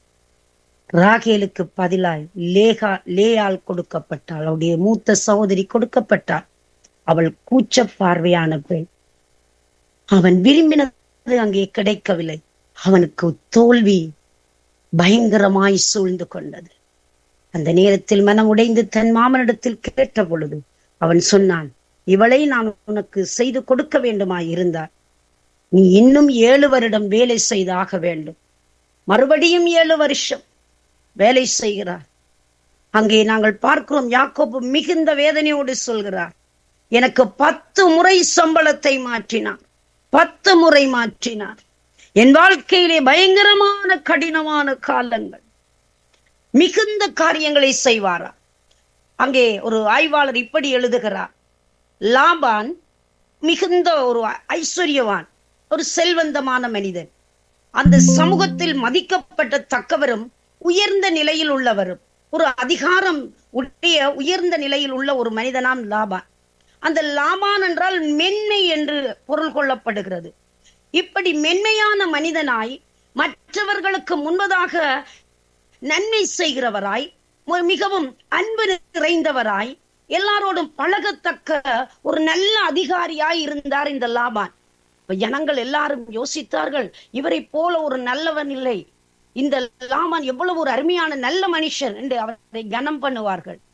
ராகேலுக்கு பதிலாய் லேகா லேயால் கொடுக்கப்பட்டாள் அவளுடைய மூத்த சகோதரி கொடுக்கப்பட்டாள் அவள் கூச்ச பார்வையான பெண் அவன் விரும்பினது அங்கே கிடைக்கவில்லை அவனுக்கு தோல்வி பயங்கரமாய் சூழ்ந்து கொண்டது அந்த நேரத்தில் மனம் உடைந்து தன் மாமனிடத்தில் கேட்ட பொழுது அவன் சொன்னான் இவளை நான் உனக்கு செய்து கொடுக்க வேண்டுமாய் இருந்தார் நீ இன்னும் ஏழு வருடம் வேலை செய்தாக வேண்டும் மறுபடியும் ஏழு வருஷம் வேலை செய்கிறார் அங்கே நாங்கள் பார்க்கிறோம் யாக்கோபு மிகுந்த வேதனையோடு சொல்கிறார் எனக்கு பத்து முறை சம்பளத்தை மாற்றினார் பத்து முறை மாற்றினார் என் வாழ்க்கையிலே பயங்கரமான கடினமான காலங்கள் மிகுந்த காரியங்களை செய்வாரா அங்கே ஒரு ஆய்வாளர் இப்படி எழுதுகிறார் லாபான் மிகுந்த ஒரு ஐஸ்வர்யவான் ஒரு செல்வந்தமான மனிதன் அந்த சமூகத்தில் மதிக்கப்பட்ட தக்கவரும் உயர்ந்த நிலையில் உள்ளவரும் ஒரு அதிகாரம் உடைய உயர்ந்த நிலையில் உள்ள ஒரு மனிதனாம் லாபான் அந்த லாபான் என்றால் மென்மை என்று பொருள் கொள்ளப்படுகிறது இப்படி மென்மையான மனிதனாய் மற்றவர்களுக்கு முன்பதாக நன்மை செய்கிறவராய் மிகவும் அன்பு நிறைந்தவராய் எல்லாரோடும் பழகத்தக்க ஒரு நல்ல அதிகாரியாய் இருந்தார் இந்த லாபான் ஜனங்கள் எல்லாரும் யோசித்தார்கள் இவரை போல ஒரு நல்லவன் இல்லை இந்த லாமான் எவ்வளவு ஒரு அருமையான நல்ல மனுஷன் என்று அவரை கனம் பண்ணுவார்கள்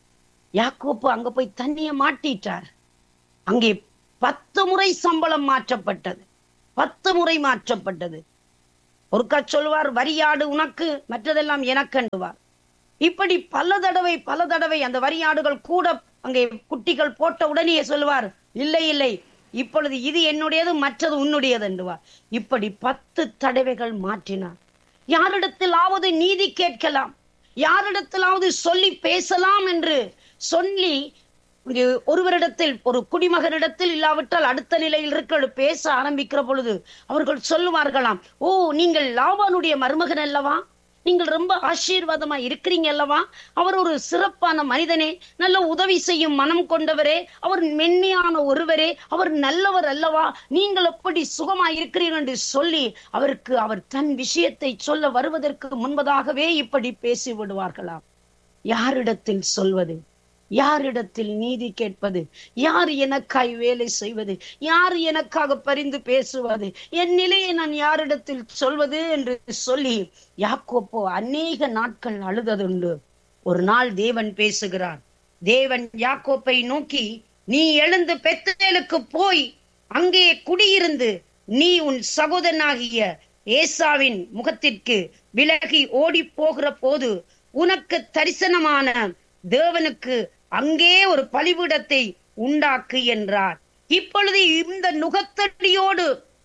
யாக்கோப்பு அங்க போய் தண்ணிய மாட்டிட்டார் அங்கே பத்து முறை சம்பளம் மாற்றப்பட்டது பத்து முறை மாற்றப்பட்டது ஒருக்கா சொல்வார் வரியாடு உனக்கு மற்றதெல்லாம் எனக்கண்டுவார் இப்படி பல தடவை பல தடவை அந்த வரியாடுகள் கூட அங்கே குட்டிகள் போட்ட உடனே சொல்லுவார் இல்லை இல்லை இப்பொழுது இது என்னுடையது மற்றது உன்னுடையது என்றுவார் இப்படி பத்து தடவைகள் மாற்றினார் யாரிடத்திலாவது நீதி கேட்கலாம் யாரிடத்திலாவது சொல்லி பேசலாம் என்று சொல்லி இங்கே ஒருவரிடத்தில் ஒரு குடிமகனிடத்தில் இல்லாவிட்டால் அடுத்த நிலையில் இருக்கிற பேச ஆரம்பிக்கிற பொழுது அவர்கள் சொல்லுவார்களாம் ஓ நீங்கள் லாபானுடைய மருமகன் அல்லவா நீங்கள் ரொம்ப ஆசீர்வாதமா இருக்கிறீங்க அல்லவா அவர் ஒரு சிறப்பான மனிதனே நல்ல உதவி செய்யும் மனம் கொண்டவரே அவர் மென்மையான ஒருவரே அவர் நல்லவர் அல்லவா நீங்கள் எப்படி சுகமா இருக்கிறீர்கள் என்று சொல்லி அவருக்கு அவர் தன் விஷயத்தை சொல்ல வருவதற்கு முன்பதாகவே இப்படி பேசி விடுவார்களாம் யாரிடத்தில் சொல்வது யாரிடத்தில் நீதி கேட்பது யார் எனக்காய் வேலை செய்வது யார் எனக்காக பரிந்து பேசுவது என் நிலையை நான் யாரிடத்தில் சொல்வது என்று சொல்லி யாக்கோப்போ அநேக நாட்கள் அழுததுண்டு ஒரு நாள் தேவன் பேசுகிறார் தேவன் யாக்கோப்பை நோக்கி நீ எழுந்து பெத்தேலுக்கு போய் அங்கே குடியிருந்து நீ உன் சகோதரனாகிய ஏசாவின் முகத்திற்கு விலகி ஓடி போகிற போது உனக்கு தரிசனமான தேவனுக்கு அங்கே ஒரு பலிபீடத்தை உண்டாக்கு என்றார் இப்பொழுது இந்த நுகத்தடியோடு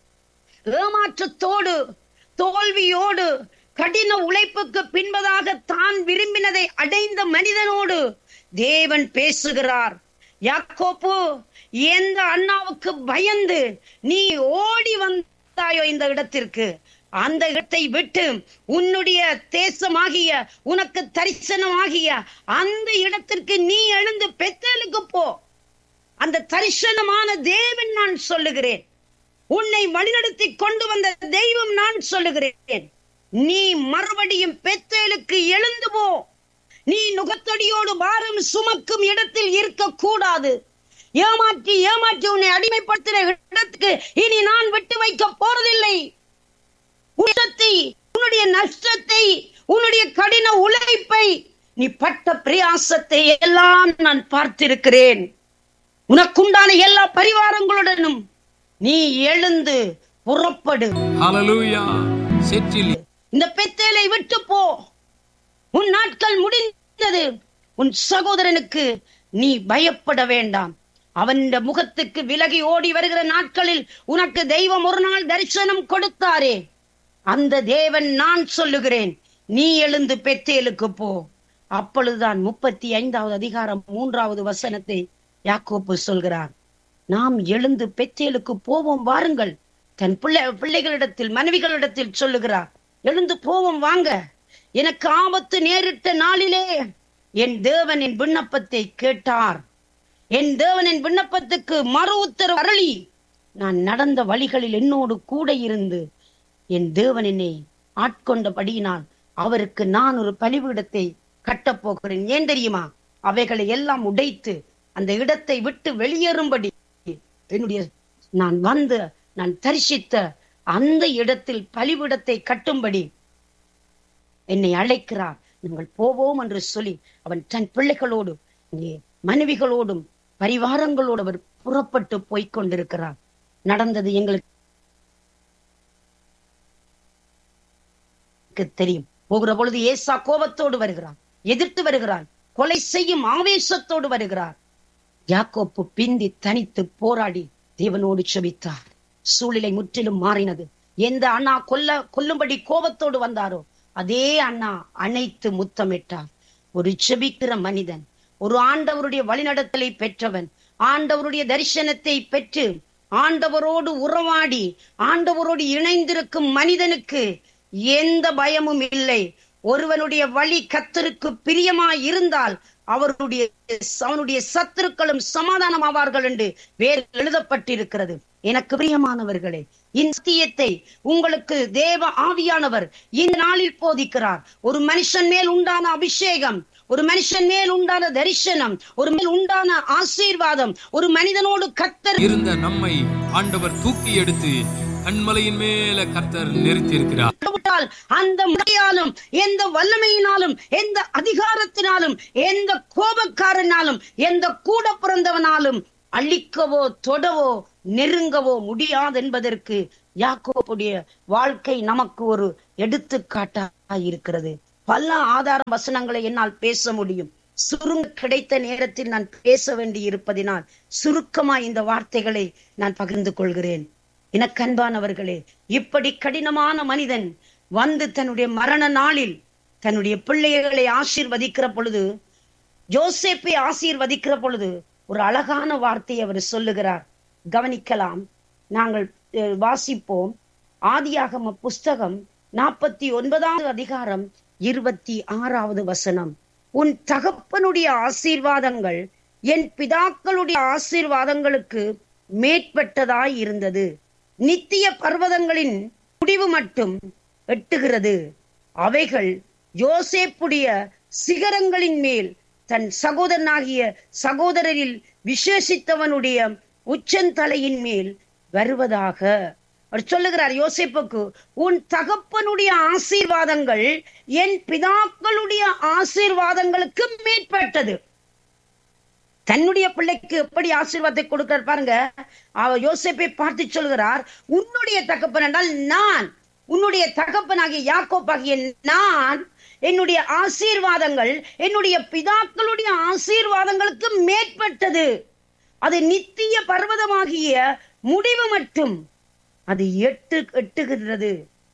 ஏமாற்றத்தோடு தோல்வியோடு கடின உழைப்புக்கு பின்பதாக தான் விரும்பினதை அடைந்த மனிதனோடு தேவன் பேசுகிறார் யாக்கோப்பு எந்த அண்ணாவுக்கு பயந்து நீ ஓடி வந்தாயோ இந்த இடத்திற்கு அந்த இடத்தை விட்டு உன்னுடைய தேசமாகிய உனக்கு தரிசனமாகிய அந்த இடத்திற்கு நீ எழுந்து பெத்தேலுக்கு போ அந்த தரிசனமான தேவன் நான் சொல்லுகிறேன் உன்னை வழிநடத்தி கொண்டு வந்த தெய்வம் நான் சொல்லுகிறேன் நீ மறுபடியும் பெத்தேலுக்கு எழுந்து போ நீ நுகத்தடியோடு பாரம் சுமக்கும் இடத்தில் இருக்க கூடாது ஏமாற்றி ஏமாற்றி உன்னை அடிமைப்படுத்தின இடத்துக்கு இனி நான் விட்டு வைக்க போறதில்லை உன்னத்தை உன்னுடைய நஷ்டத்தை உன்னுடைய கடின உழைப்பை நீ பட்ட பிரயாசத்தை எல்லாம் நான் பார்த்திருக்கிறேன் உனக்குண்டான எல்லா பரிவாரங்களுடனும் நீ எழுந்து புறப்படு Hallelujah. செற்றில் இந்த பெத்தேலை விட்டு போ உன் நாட்கள் முடிந்தது உன் சகோதரனுக்கு நீ பயப்பட வேண்டாம் அவன் முகத்துக்கு விலகி ஓடி வருகிற நாட்களில் உனக்கு தெய்வம் ஒரு நாள் தரிசனம் கொடுத்தாரே அந்த தேவன் நான் சொல்லுகிறேன் நீ எழுந்து பெத்தேலுக்கு போ அப்பொழுதுதான் முப்பத்தி ஐந்தாவது அதிகாரம் மூன்றாவது வசனத்தை யாக்கோப்பு சொல்கிறார் நாம் எழுந்து பெத்தேலுக்கு போவோம் வாருங்கள் தன் பிள்ளை பிள்ளைகளிடத்தில் மனைவிகளிடத்தில் சொல்லுகிறார் எழுந்து போவோம் வாங்க எனக்கு ஆபத்து நேரிட்ட நாளிலே என் தேவன் என் விண்ணப்பத்தை கேட்டார் என் தேவன் என் விண்ணப்பத்துக்கு மறு உத்தரவு அருளி நான் நடந்த வழிகளில் என்னோடு கூட இருந்து என் தேவன் என்னை ஆட்கொண்டபடியினால் அவருக்கு நான் ஒரு பலிபீடத்தை கட்டப் போகிறேன் ஏன் தெரியுமா அவைகளை எல்லாம் உடைத்து அந்த இடத்தை விட்டு வெளியேறும்படி என்னுடைய நான் வந்து நான் தரிசித்த அந்த இடத்தில் பலிபீடத்தை கட்டும்படி என்னை அழைக்கிறார் நாங்கள் போவோம் என்று சொல்லி அவன் தன் பிள்ளைகளோடு இங்கே மனைவிகளோடும் பரிவாரங்களோடு அவர் புறப்பட்டு போய்க் கொண்டிருக்கிறார் நடந்தது எங்களுக்கு தெரியும் போகிற பொழுது ஏசா கோபத்தோடு வருகிறான் எதிர்த்து வருகிறான் கொலை செய்யும் ஆவேசத்தோடு வருகிறார் யாக்கோப்பு பிந்தி தனித்து போராடி தேவனோடு செபித்தார் சூழ்நிலை முற்றிலும் மாறினது எந்த அண்ணா கொல்ல கொல்லும்படி கோபத்தோடு வந்தாரோ அதே அண்ணா அணைத்து முத்தமிட்டார் ஒரு செபிக்கிற மனிதன் ஒரு ஆண்டவருடைய வழிநடத்தலை பெற்றவன் ஆண்டவருடைய தரிசனத்தை பெற்று ஆண்டவரோடு உறவாடி ஆண்டவரோடு இணைந்திருக்கும் மனிதனுக்கு எந்த பயமும் இல்லை ஒருவனுடைய வழி கத்தருக்கு பிரியமாய் இருந்தால் அவருடைய அவனுடைய சத்துருக்களும் சமாதானம் ஆவார்கள் என்று வேறு எழுதப்பட்டிருக்கிறது எனக்கு பிரியமானவர்களே இந்த சத்தியத்தை உங்களுக்கு தேவ ஆவியானவர் இந்த நாளில் போதிக்கிறார் ஒரு மனுஷன் மேல் உண்டான அபிஷேகம் ஒரு மனுஷன் மேல் உண்டான தரிசனம் ஒரு மேல் உண்டான ஆசீர்வாதம் ஒரு மனிதனோடு கத்தர் இருந்த நம்மை ஆண்டவர் தூக்கி எடுத்து கண்மலையின் மேல கர்த்தர் நிறுத்தி இருக்கிறார் விட்டால் அந்த முறையாலும் எந்த வல்லமையினாலும் எந்த அதிகாரத்தினாலும் எந்த கோபக்காரனாலும் எந்த கூட பிறந்தவனாலும் அழிக்கவோ தொடவோ நெருங்கவோ முடியாது என்பதற்கு யாக்கோபுடைய வாழ்க்கை நமக்கு ஒரு எடுத்துக்காட்டாக இருக்கிறது பல ஆதார வசனங்களை என்னால் பேச முடியும் சுருங்க கிடைத்த நேரத்தில் நான் பேச வேண்டி இருப்பதினால் சுருக்கமா இந்த வார்த்தைகளை நான் பகிர்ந்து கொள்கிறேன் எனக்கன்பானவர்களே இப்படி கடினமான மனிதன் வந்து தன்னுடைய மரண நாளில் தன்னுடைய பிள்ளைகளை ஆசீர்வதிக்கிற பொழுது ஜோசேப்பை ஆசீர்வதிக்கிற பொழுது ஒரு அழகான வார்த்தையை அவர் சொல்லுகிறார் கவனிக்கலாம் நாங்கள் அஹ், வாசிப்போம் ஆதியாகம புஸ்தகம் நாற்பத்தி ஒன்பதாவது அதிகாரம் இருபத்தி ஆறாவது வசனம் உன் தகப்பனுடைய ஆசீர்வாதங்கள் என் பிதாக்களுடைய ஆசீர்வாதங்களுக்கு மேற்பட்டதாய் இருந்தது நித்திய பர்வதங்களின் முடிவு மட்டும் எட்டுகிறது அவைகள் யோசேப்புடைய சிகரங்களின் மேல் தன் சகோதரனாகிய சகோதரரில் விசேஷித்தவனுடைய உச்சந்தலையின் மேல் வருவதாக அவர் சொல்லுகிறார் யோசேப்புக்கு உன் தகப்பனுடைய ஆசீர்வாதங்கள் என் பிதாக்களுடைய ஆசீர்வாதங்களுக்கு மேற்பட்டது தன்னுடைய பிள்ளைக்கு எப்படி ஆசீர்வாதத்தை கொடுக்கிறார் பாருங்க அவர் யோசேப்பை பார்த்து சொல்கிறார் உன்னுடைய தகப்பன் என்றால் நான் உன்னுடைய தகப்பனாகிய யாக்கோப்பாகிய நான் என்னுடைய ஆசீர்வாதங்கள் என்னுடைய பிதாக்களுடைய ஆசீர்வாதங்களுக்கு மேற்பட்டது அது நித்திய பர்வதமாகிய முடிவு மட்டும் அது எட்டு எட்டுகிறது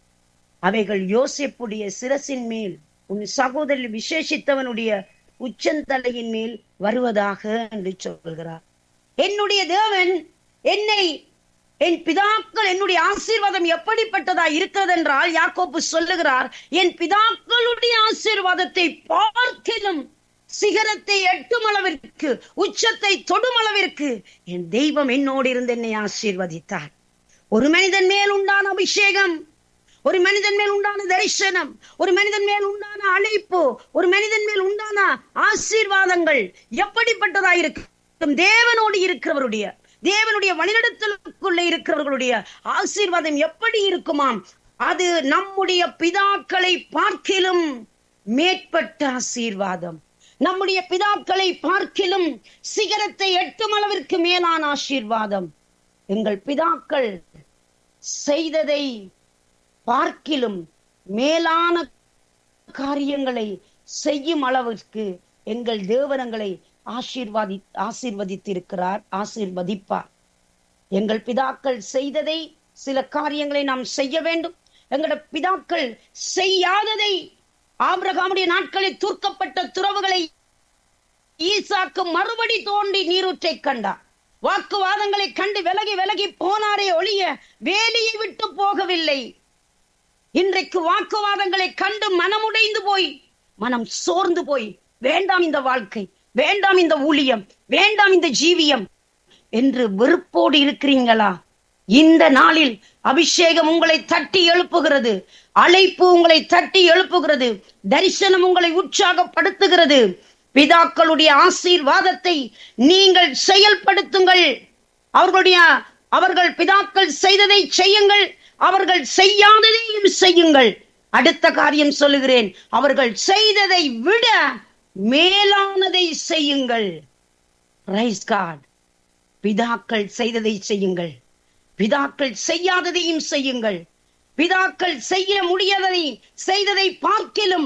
அவைகள் யோசேப்புடைய சிரசின் மேல் உன் சகோதரி விசேஷித்தவனுடைய உச்சந்தலையின் மேல் வருவதாக என்று சொல்கிறார் என்னுடைய தேவன் என்னை என் பிதாக்கள் என்னுடைய ஆசீர்வாதம் எப்படிப்பட்டதா இருக்கிறது என்றால் யாக்கோப்பு சொல்லுகிறார் என் பிதாக்களுடைய ஆசீர்வாதத்தை பார்க்கிலும் சிகரத்தை எட்டும் அளவிற்கு உச்சத்தை தொடும் அளவிற்கு என் தெய்வம் என்னோடு இருந்து என்னை ஆசீர்வதித்தார் ஒரு மனிதன் மேல் உண்டான அபிஷேகம் ஒரு மனிதன் மேல் உண்டான தரிசனம் ஒரு மனிதன் மேல் உண்டான அழைப்பு ஒரு மனிதன் மேல் உண்டான ஆசீர்வாதங்கள் எப்படிப்பட்டதா இருக்கும் தேவனோடு இருக்கிறவருடைய தேவனுடைய வழிநடத்தலுக்குள்ள இருக்கிறவர்களுடைய ஆசீர்வாதம் எப்படி இருக்குமாம் அது நம்முடைய பிதாக்களை பார்க்கிலும் மேற்பட்ட ஆசீர்வாதம் நம்முடைய பிதாக்களை பார்க்கிலும் சிகரத்தை எட்டும் அளவிற்கு மேலான ஆசீர்வாதம் எங்கள் பிதாக்கள் செய்ததை பார்க்கிலும் மேலான காரியங்களை செய்யும் அளவிற்கு எங்கள் தேவனங்களை ஆசீர்வாதி ஆசீர்வதித்திருக்கிறார் ஆசீர்வதிப்பார் எங்கள் பிதாக்கள் செய்ததை சில காரியங்களை நாம் செய்ய வேண்டும் எங்களோட பிதாக்கள் செய்யாததை ஆபிரகாமுடைய நாட்களில் தூர்க்கப்பட்ட துறவுகளை ஈசாக்கு மறுபடி தோண்டி நீரூற்றை கண்டார் வாக்குவாதங்களை கண்டு விலகி விலகி போனாரே ஒழிய வேலியை விட்டு போகவில்லை இன்றைக்கு வாக்குவாதங்களை கண்டு மனமுடைந்து போய் மனம் சோர்ந்து போய் வேண்டாம் இந்த வாழ்க்கை வேண்டாம் இந்த ஊழியம் வேண்டாம் இந்த ஜீவியம் என்று வெறுப்போடு இருக்கிறீங்களா இந்த நாளில் அபிஷேகம் உங்களை தட்டி எழுப்புகிறது அழைப்பு உங்களை தட்டி எழுப்புகிறது தரிசனம் உங்களை உற்சாகப்படுத்துகிறது பிதாக்களுடைய ஆசீர்வாதத்தை நீங்கள் செயல்படுத்துங்கள் அவர்களுடைய அவர்கள் பிதாக்கள் செய்ததை செய்யுங்கள் அவர்கள் செய்யாததையும் செய்யுங்கள் அடுத்த காரியம் சொல்லுகிறேன் அவர்கள் செய்ததை விட மேலானதை செய்யுங்கள் ரைஸ் காட் பிதாக்கள் செய்ததை செய்யுங்கள் பிதாக்கள் செய்யாததையும் செய்யுங்கள் பிதாக்கள் செய்ய முடியாததை செய்ததை பார்க்கிலும்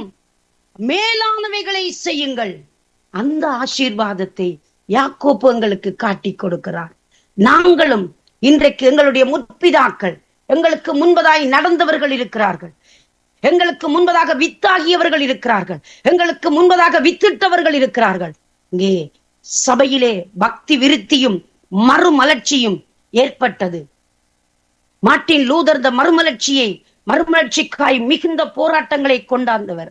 மேலானவைகளை செய்யுங்கள் அந்த ஆசீர்வாதத்தை யாக்கோப்பு எங்களுக்கு காட்டி கொடுக்கிறார் நாங்களும் இன்றைக்கு எங்களுடைய முற்பிதாக்கள் எங்களுக்கு முன்பதாய் நடந்தவர்கள் இருக்கிறார்கள் எங்களுக்கு முன்பதாக வித்தாகியவர்கள் இருக்கிறார்கள் எங்களுக்கு முன்பதாக வித்திட்டவர்கள் இருக்கிறார்கள் இங்கே சபையிலே பக்தி விருத்தியும் மறுமலர்ச்சியும் ஏற்பட்டது மார்ட்டின் லூதர் இந்த மறுமலர்ச்சியை மறுமலர்ச்சிக்காய் மிகுந்த போராட்டங்களை கொண்டாந்தவர்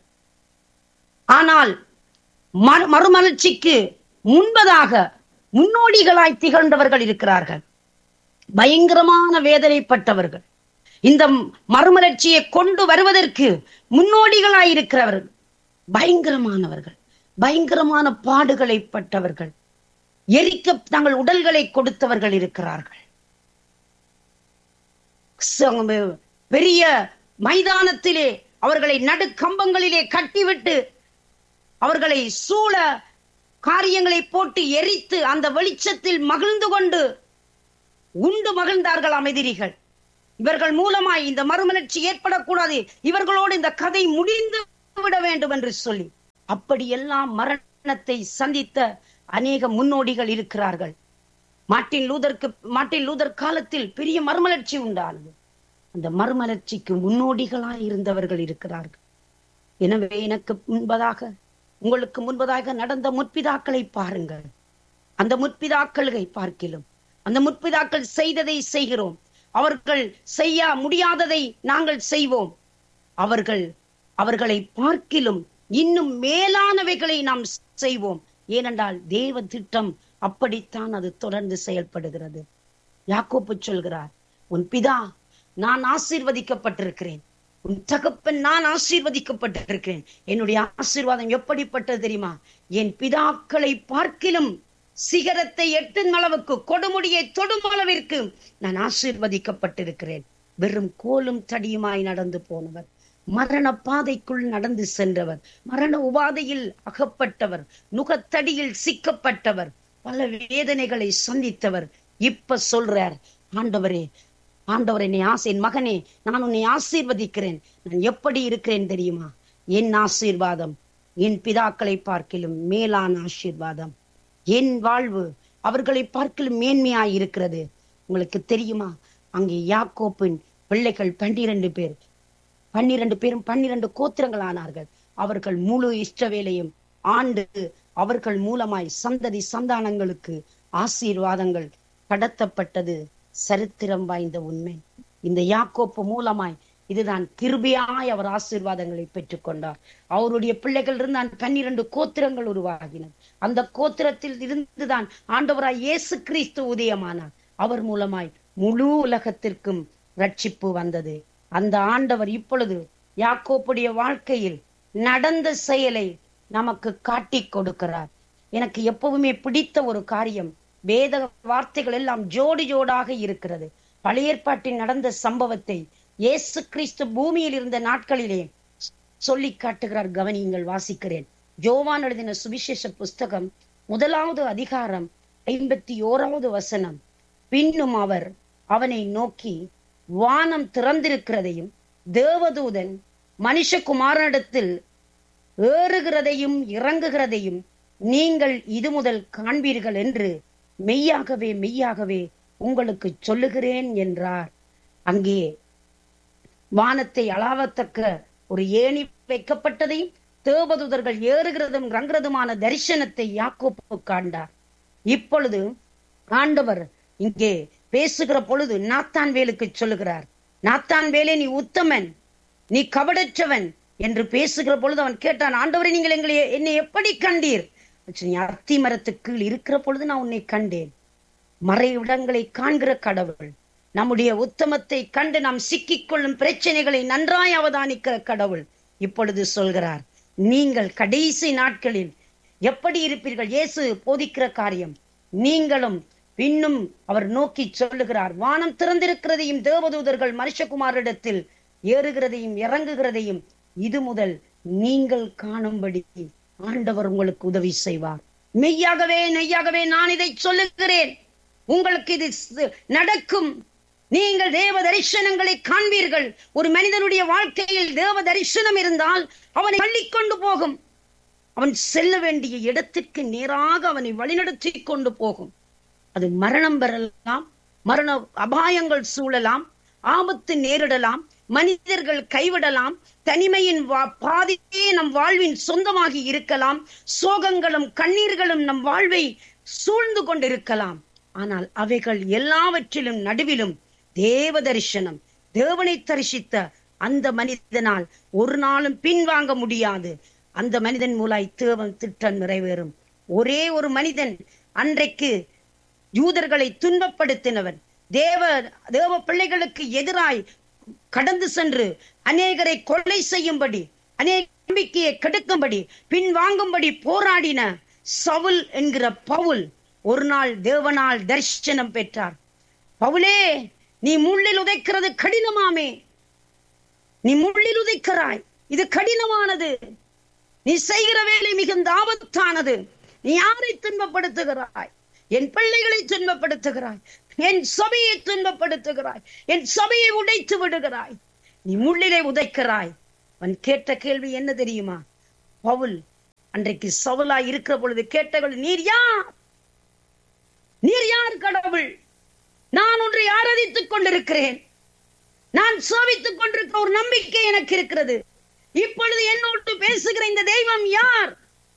ஆனால் மறு- மறுமலர்ச்சிக்கு முன்பதாக முன்னோடிகளாய் திகழ்ந்தவர்கள் இருக்கிறார்கள் பயங்கரமான வேதனைப்பட்டவர்கள் இந்த மறுமலர்ச்சியை கொண்டு வருவதற்கு முன்னோடிகளாய் இருக்கிறவர்கள் பயங்கரமானவர்கள் பயங்கரமான பாடுகளை பட்டவர்கள் எரிக்க தங்கள் உடல்களை கொடுத்தவர்கள் இருக்கிறார்கள் ச- பெரிய மைதானத்திலே அவர்களை நடுக்கம்பங்களிலே கட்டிவிட்டு அவர்களை சூழ காரியங்களை போட்டு எரித்து அந்த வெளிச்சத்தில் மகிழ்ந்து கொண்டு உண்டு மகிழ்ந்தார்கள் அமைதிரிகள் இவர்கள் மூலமாய் இந்த மறுமலர்ச்சி ஏற்படக்கூடாது இவர்களோடு இந்த கதை முடிந்து விட வேண்டும் என்று சொல்லி அப்படியெல்லாம் மரணத்தை சந்தித்த அநேக முன்னோடிகள் இருக்கிறார்கள் மார்ட்டின் லூதருக்கு மார்ட்டின் லூதர் காலத்தில் பெரிய மறுமலர்ச்சி உண்டானது அந்த மறுமலர்ச்சிக்கு முன்னோடிகளாய் இருந்தவர்கள் இருக்கிறார்கள் எனவே எனக்கு முன்பதாக உங்களுக்கு முன்பதாக நடந்த முற்பிதாக்களை பாருங்கள் அந்த முற்பிதாக்களை பார்க்கிலும் அந்த முற்பிதாக்கள் செய்ததை செய்கிறோம் அவர்கள் செய்ய முடியாததை நாங்கள் செய்வோம் அவர்கள் அவர்களை பார்க்கிலும் இன்னும் மேலானவைகளை நாம் செய்வோம் ஏனென்றால் தேவ திட்டம் அப்படித்தான் அது தொடர்ந்து செயல்படுகிறது யாக்கோப்பு சொல்கிறார் உன் பிதா நான் ஆசீர்வதிக்கப்பட்டிருக்கிறேன் உன் தகப்பன் நான் ஆசீர்வதிக்கப்பட்டிருக்கிறேன் என்னுடைய ஆசீர்வாதம் எப்படிப்பட்டது தெரியுமா என் பிதாக்களை பார்க்கிலும் சிகரத்தை எட்டும் அளவுக்கு கொடுமுடியை தொடும் அளவிற்கு நான் ஆசீர்வதிக்கப்பட்டிருக்கிறேன் வெறும் கோலும் தடியுமாய் நடந்து போனவர் மரண பாதைக்குள் நடந்து சென்றவர் மரண உபாதையில் அகப்பட்டவர் நுகத்தடியில் சிக்கப்பட்டவர் பல வேதனைகளை சந்தித்தவர் இப்ப சொல்றார் ஆண்டவரே ஆண்டவர் என்னை ஆசை என் மகனே நான் உன்னை ஆசீர்வதிக்கிறேன் நான் எப்படி இருக்கிறேன் தெரியுமா என் ஆசீர்வாதம் என் பிதாக்களை பார்க்கிலும் மேலான ஆசீர்வாதம் என் வாழ்வு அவர்களை பார்க்கிலும் மேன்மையாய் இருக்கிறது உங்களுக்கு தெரியுமா அங்கே யாக்கோப்பின் பிள்ளைகள் பன்னிரண்டு பேர் பன்னிரண்டு பேரும் பன்னிரண்டு கோத்திரங்கள் ஆனார்கள் அவர்கள் முழு இஷ்டவேலையும் ஆண்டு அவர்கள் மூலமாய் சந்ததி சந்தானங்களுக்கு ஆசீர்வாதங்கள் கடத்தப்பட்டது சரித்திரம் வாய்ந்த உண்மை இந்த யாக்கோப்பு மூலமாய் இதுதான் கிருபியாய் அவர் ஆசீர்வாதங்களை பெற்றுக்கொண்டார் அவருடைய பிள்ளைகள் இருந்தான் பன்னிரண்டு கோத்திரங்கள் உருவாகின அந்த கோத்திரத்தில் இருந்துதான் ஆண்டவராய் இயேசு கிறிஸ்து உதயமானார் அவர் மூலமாய் முழு உலகத்திற்கும் ரட்சிப்பு வந்தது அந்த ஆண்டவர் இப்பொழுது யாக்கோப்புடைய வாழ்க்கையில் நடந்த செயலை நமக்கு காட்டி கொடுக்கிறார் எனக்கு எப்பவுமே பிடித்த ஒரு காரியம் வேத வார்த்தைகள் எல்லாம் ஜோடி ஜோடாக இருக்கிறது பழைய ஏற்பாட்டில் நடந்த சம்பவத்தை இயேசு கிறிஸ்து பூமியில் இருந்த நாட்களிலே சொல்லி காட்டுகிறார் கவனியுங்கள் வாசிக்கிறேன் ஜோவான் எழுதின சுவிசேஷ புஸ்தகம் முதலாவது அதிகாரம் ஐம்பத்தி ஓராவது வசனம் பின்னும் அவர் அவனை நோக்கி வானம் திறந்திருக்கிறதையும் தேவதூதன் மனுஷகுமாரனிடத்தில் ஏறுகிறதையும் இறங்குகிறதையும் நீங்கள் இது முதல் காண்பீர்கள் என்று மெய்யாகவே மெய்யாகவே உங்களுக்கு சொல்லுகிறேன் என்றார் அங்கே வானத்தை அளாவத்தக்க ஒரு ஏணி வைக்கப்பட்டதையும் தேவதூதர்கள் ஏறுகிறதும் இறங்குறதுமான தரிசனத்தை யாக்கோப்பு காண்டார் இப்பொழுது ஆண்டவர் இங்கே பேசுகிற பொழுது நாத்தான் வேலுக்கு சொல்லுகிறார் நாத்தான் வேலே நீ உத்தமன் நீ கபடற்றவன் என்று பேசுகிற பொழுது அவன் கேட்டான் ஆண்டவரை நீங்கள் எங்களை என்னை எப்படி கண்டீர் நீ அத்தி மரத்துக்கு கீழ் இருக்கிற பொழுது நான் உன்னை கண்டேன் மறைவிடங்களை காண்கிற கடவுள் நம்முடைய உத்தமத்தை கண்டு நாம் சிக்கிக் கொள்ளும் பிரச்சனைகளை நன்றாய் அவதானிக்கிற கடவுள் இப்பொழுது சொல்கிறார் நீங்கள் கடைசி நாட்களில் எப்படி இருப்பீர்கள் இயேசு போதிக்கிற காரியம் நீங்களும் பின்னும் அவர் நோக்கி சொல்லுகிறார் வானம் திறந்திருக்கிறதையும் தேவதூதர்கள் மனுஷகுமாரிடத்தில் ஏறுகிறதையும் இறங்குகிறதையும் இது முதல் நீங்கள் காணும்படி ஆண்டவர் உங்களுக்கு உதவி செய்வார் மெய்யாகவே நெய்யாகவே நான் இதை சொல்லுகிறேன் உங்களுக்கு இது ஸ்- நடக்கும் நீங்கள் தேவ தரிசனங்களை காண்பீர்கள் ஒரு மனிதனுடைய வாழ்க்கையில் தேவ தரிசனம் இருந்தால் அவனை தள்ளிக்கொண்டு போகும் அவன் செல்ல வேண்டிய இடத்திற்கு நேராக அவனை வழிநடத்தி கொண்டு போகும் அது மரணம் பெறலாம் மரண அபாயங்கள் சூழலாம் ஆபத்து நேரிடலாம் மனிதர்கள் கைவிடலாம் தனிமையின் வா- பாதியே நம் வாழ்வின் சொந்தமாகி இருக்கலாம் சோகங்களும் கண்ணீர்களும் நம் வாழ்வை சூழ்ந்து கொண்டிருக்கலாம் ஆனால் அவைகள் எல்லாவற்றிலும் நடுவிலும் தேவ தரிசனம் தேவனை தரிசித்த அந்த மனிதனால் ஒரு நாளும் பின்வாங்க முடியாது அந்த மனிதன் மூலாய் தேவன் திட்டம் நிறைவேறும் ஒரே ஒரு மனிதன் அன்றைக்கு யூதர்களை துன்பப்படுத்தினவன் தேவ தேவ பிள்ளைகளுக்கு எதிராய் கடந்து சென்று அநேகரை கொலை செய்யும்படி அநேக நம்பிக்கையை கெடுக்கும்படி பின்வாங்கும்படி போராடின சவுல் என்கிற பவுல் ஒரு நாள் தேவனால் தரிசனம் பெற்றார் பவுலே நீ முள்ளில் உதைக்கிறது கடினமாமே நீ முள்ளில் உதைக்கிறாய் இது கடினமானது நீ செய்கிற வேலை மிகுந்த ஆபத்தானது நீ யாரை துன்பப்படுத்துகிறாய் என் பிள்ளைகளை துன்பப்படுத்துகிறாய் என் சபையை துன்பப்படுத்துகிறாய் என் சபையை உடைத்து விடுகிறாய் நீ முள்ளிலே உதைக்கிறாய் அவன் கேட்ட கேள்வி என்ன தெரியுமா பவுல் அன்றைக்கு சவுலா இருக்கிற பொழுது கேட்டவள் நீர் யார் நீர் யார் கடவுள் நான் ஒன்றை ஆராதித்துக் கொண்டிருக்கிறேன் நான் சோபித்துக் கொண்டிருக்கிற ஒரு நம்பிக்கை எனக்கு இருக்கிறது இப்பொழுது என்னோடு பேசுகிற இந்த தெய்வம் யார்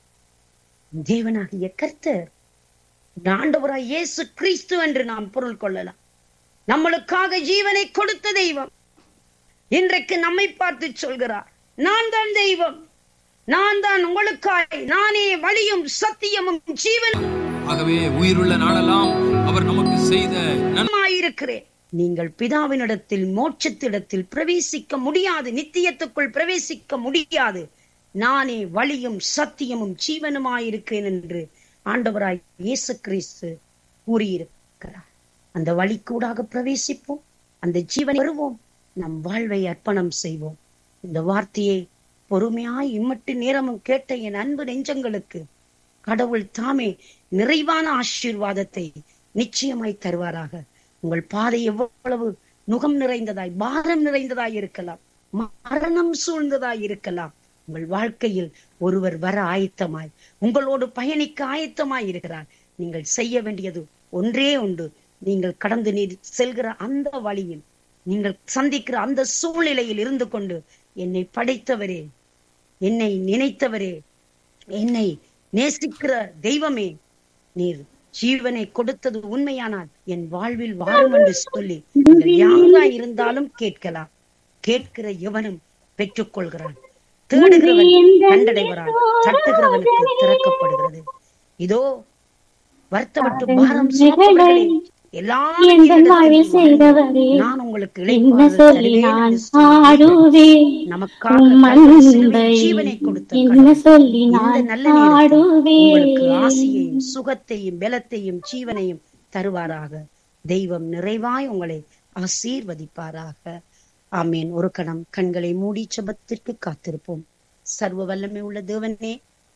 தேவனாகிய கர்த்தர் ஆண்டவராய் இயேசு கிறிஸ்து என்று நாம் பொருள் கொள்ளலாம் நம்மளுக்காக ஜீவனை கொடுத்த தெய்வம் இன்றைக்கு நம்மை பார்த்து சொல்கிறார் நான் தான் தெய்வம் நான் தான் உங்களுக்காய் நானே வழியும் சத்தியமும் ஜீவனும் ஆகவே உயிருள்ள நாளெல்லாம் அவர் நமக்கு செய்த நன்மை இருக்கிறேன் நீங்கள் பிதாவினிடத்தில் மோட்சத்திடத்தில் பிரவேசிக்க முடியாது நித்தியத்துக்குள் பிரவேசிக்க முடியாது நானே வழியும் சத்தியமும் ஜீவனுமாயிருக்கிறேன் என்று ஆண்டவராய் இயேசு கிறிஸ்து கூறியிருக்கிறார் அந்த வழிக்கூடாக பிரவேசிப்போம் அந்த ஜீவனை பெறுவோம் நம் வாழ்வை அர்ப்பணம் செய்வோம் இந்த வார்த்தையை பொறுமையாய் இம்மட்டு நேரமும் கேட்ட என் அன்பு நெஞ்சங்களுக்கு கடவுள் தாமே நிறைவான ஆசீர்வாதத்தை நிச்சயமாய் தருவாராக உங்கள் பாதை எவ்வளவு நுகம் நிறைந்ததாய் பாரம் நிறைந்ததாய் இருக்கலாம் மரணம் சூழ்ந்ததாய் இருக்கலாம் உங்கள் வாழ்க்கையில் ஒருவர் வர ஆயத்தமாய் உங்களோடு பயணிக்க ஆயத்தமாய் இருக்கிறார் நீங்கள் செய்ய வேண்டியது ஒன்றே உண்டு நீங்கள் கடந்து நீர் செல்கிற அந்த வழியில் நீங்கள் சந்திக்கிற அந்த சூழ்நிலையில் இருந்து கொண்டு என்னை படைத்தவரே என்னை நினைத்தவரே என்னை நேசிக்கிற தெய்வமே நீர் ஜீவனை கொடுத்தது உண்மையானால் என் வாழ்வில் வாழும் என்று சொல்லி நீங்கள் யாரா இருந்தாலும் கேட்கலாம் கேட்கிற எவனும் பெற்றுக்கொள்கிறான் தேடுகிறவன் கண்டடைவரான் தட்டுகிறவனுக்கு திறக்கப்படுகிறது இதோ வருத்தப்பட்டு பாரம் சுமப்பவர்களே, எல்லாரும் எங்கள் என்னிடத்தில் வாழ்வில் வாருங்கள். செய்தவரே நான் உங்களுக்கு என்ன இளைப்பாறுதல் சொல்லி தருவேன் நான் என்று சொல்லி பாடுவேன் நமக்காக உம் கல்வாரி சிலுவையில் அன்பை ஜீவனை கொடுத்த என்ன கடவுள் சொல்லி இந்த நான் நல்ல நேரத்தில் உங்களுக்கு பாடுவேன் ஆசியையும் சுகத்தையும் பலத்தையும் ஜீவனையும் தருவாராக தெய்வம் நிறைவாய் உங்களை ஆசீர்வதிப்பாராக ஆமீன் ஒரு கணம் கண்களை மூடி செபத்திற்கு காத்திருப்போம் சர்வ வல்லமை உள்ள தேவனே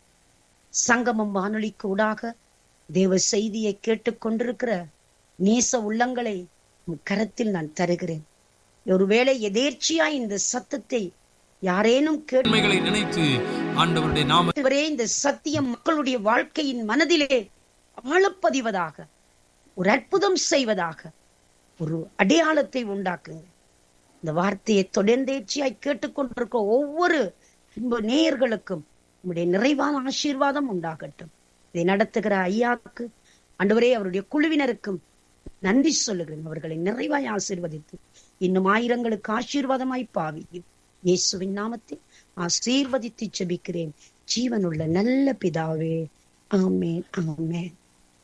சங்கமம் வானொலிக்கு ஊடாக தேவ செய்தியை கேட்டுக்கொண்டிருக்கிற நேச உள்ளங்களை உம் கரத்தில் நான் தருகிறேன் ஒருவேளை எதேர்ச்சியா இந்த சத்தத்தை யாரேனும் கேட்டு நன்மைகளை நினைத்து ஆண்டவருடைய நாம ஆண்டவரே இந்த சத்தியம் மக்களுடைய வாழ்க்கையின் மனதிலே ஆழப்பதிவதாக ஒரு அற்புதம் செய்வதாக ஒரு அடையாளத்தை உண்டாக்குங்க இந்த வார்த்தையை தொடர்ந்தேர்ச்சியாய் கேட்டுக்கொண்டிருக்க ஒவ்வொரு அன்பு நேயர்களுக்கும் உம்முடைய நிறைவான ஆசீர்வாதம் உண்டாகட்டும் இதை நடத்துகிற ஐயாவுக்கு ஆண்டவரே அவருடைய குழுவினருக்கும் நன்றி சொல்லுகிறேன் அவர்களை நிறைவாய் ஆசீர்வதித்து இன்னும் ஆயிரங்களுக்கு ஆசீர்வாதமாய் பாவியும் இயேசுவின் நாமத்தில் ஆசீர்வதித்து ஜெபிக்கிறேன் ஜீவனுள்ள நல்ல பிதாவே ஆமென் ஆமென்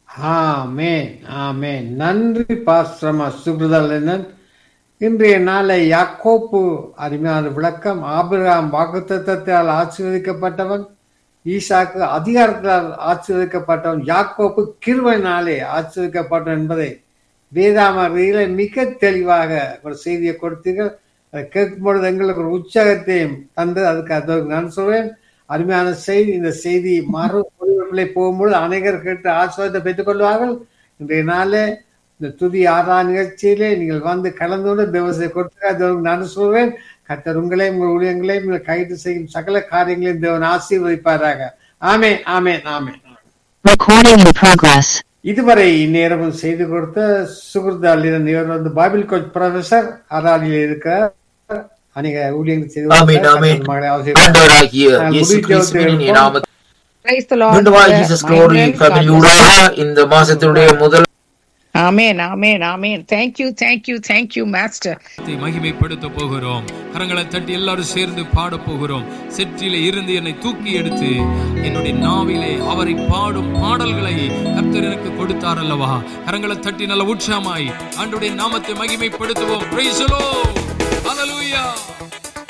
ஆமென் ஆமென் நன்றி பாஸ்ரம சுகிருதலனன் இன்றைய நாளை யாக்கோப்பு அருமையான விளக்கம் ஆபிரகாம் வாக்குத்தத்தால் ஆசீர்வதிக்கப்பட்டவன் ஈசாக்கு அதிகாரத்தால் ஆசீர்வதிக்கப்பட்டவன் யாக்கோப்பு கிருவனாலே ஆசீர்வதிக்கப்பட்டவன் என்பதை வேதாமரியில மிக தெளிவாக ஒரு செய்தியை கொடுத்தீர்கள் அதை கேட்கும் பொழுது எங்களுக்கு ஒரு உற்சாகத்தையும் தந்து அதுக்கு அது நான் சொல்வேன் அருமையான செய்தி இந்த செய்தி மறு ஒளிபரப்பிலே போகும்போது அநேகர் கேட்டு ஆசிரியத்தை பெற்றுக் கொள்வார்கள் இன்றைய நாளே இந்த துதி ஆறா நிகழ்ச்சியிலே நீங்கள் வந்து கலந்து கொண்டு தேவசை கொடுத்து தேவனுக்கு நான் சொல்வேன் கத்தர் உங்களையும் உங்கள் ஊழியங்களையும் நீங்கள் கைது செய்யும் சகல காரியங்களையும் தேவன் ஆசீர்வதிப்பாராக ஆமே ஆமே ஆமே Recording in progress. இதுவரை இந்நேரமும் செய்து கொடுத்த சுகுர்தாலின் இவர் வந்து பைபிள் கோச் ப்ரொஃபசர் அராலியில் இருக்கிறார் அநேக ஊழியங்கள் செய்து ஆமென், கொடுத்தார். ஆமென். கர்த்தர் மகளை ஆசீர்வதிப்பார். ஆண்டவராகிய நான் இயேசு முடிவு கிறிஸ்துவின் இனிய ஜெபத்தை நாமத்தில் Praise the Lord. மீண்டுமாய் brother. Jesus My glory friend, family God bless ஊடாக இந்த மாசத்தினுடைய முதல் Amen, amen, amen. Thank you, thank you, thank you, Master. நாமத்தை மகிமைப்படுத்த போகிறோம் கரங்களை தட்டி எல்லாரும் சேர்ந்து பாட போகிறோம் செற்றிலே இருந்து என்னை தூக்கி எடுத்து என்னுடைய நாவிலே அவரை பாடும் பாடல்களை கர்த்தர் எனக்கு கொடுத்தார் அல்லவா கரங்களை தட்டி நல்ல உற்சாகமாய் ஆண்டுடைய நாமத்தை மகிமைப்படுத்துவோம் Praise the Lord. Hallelujah.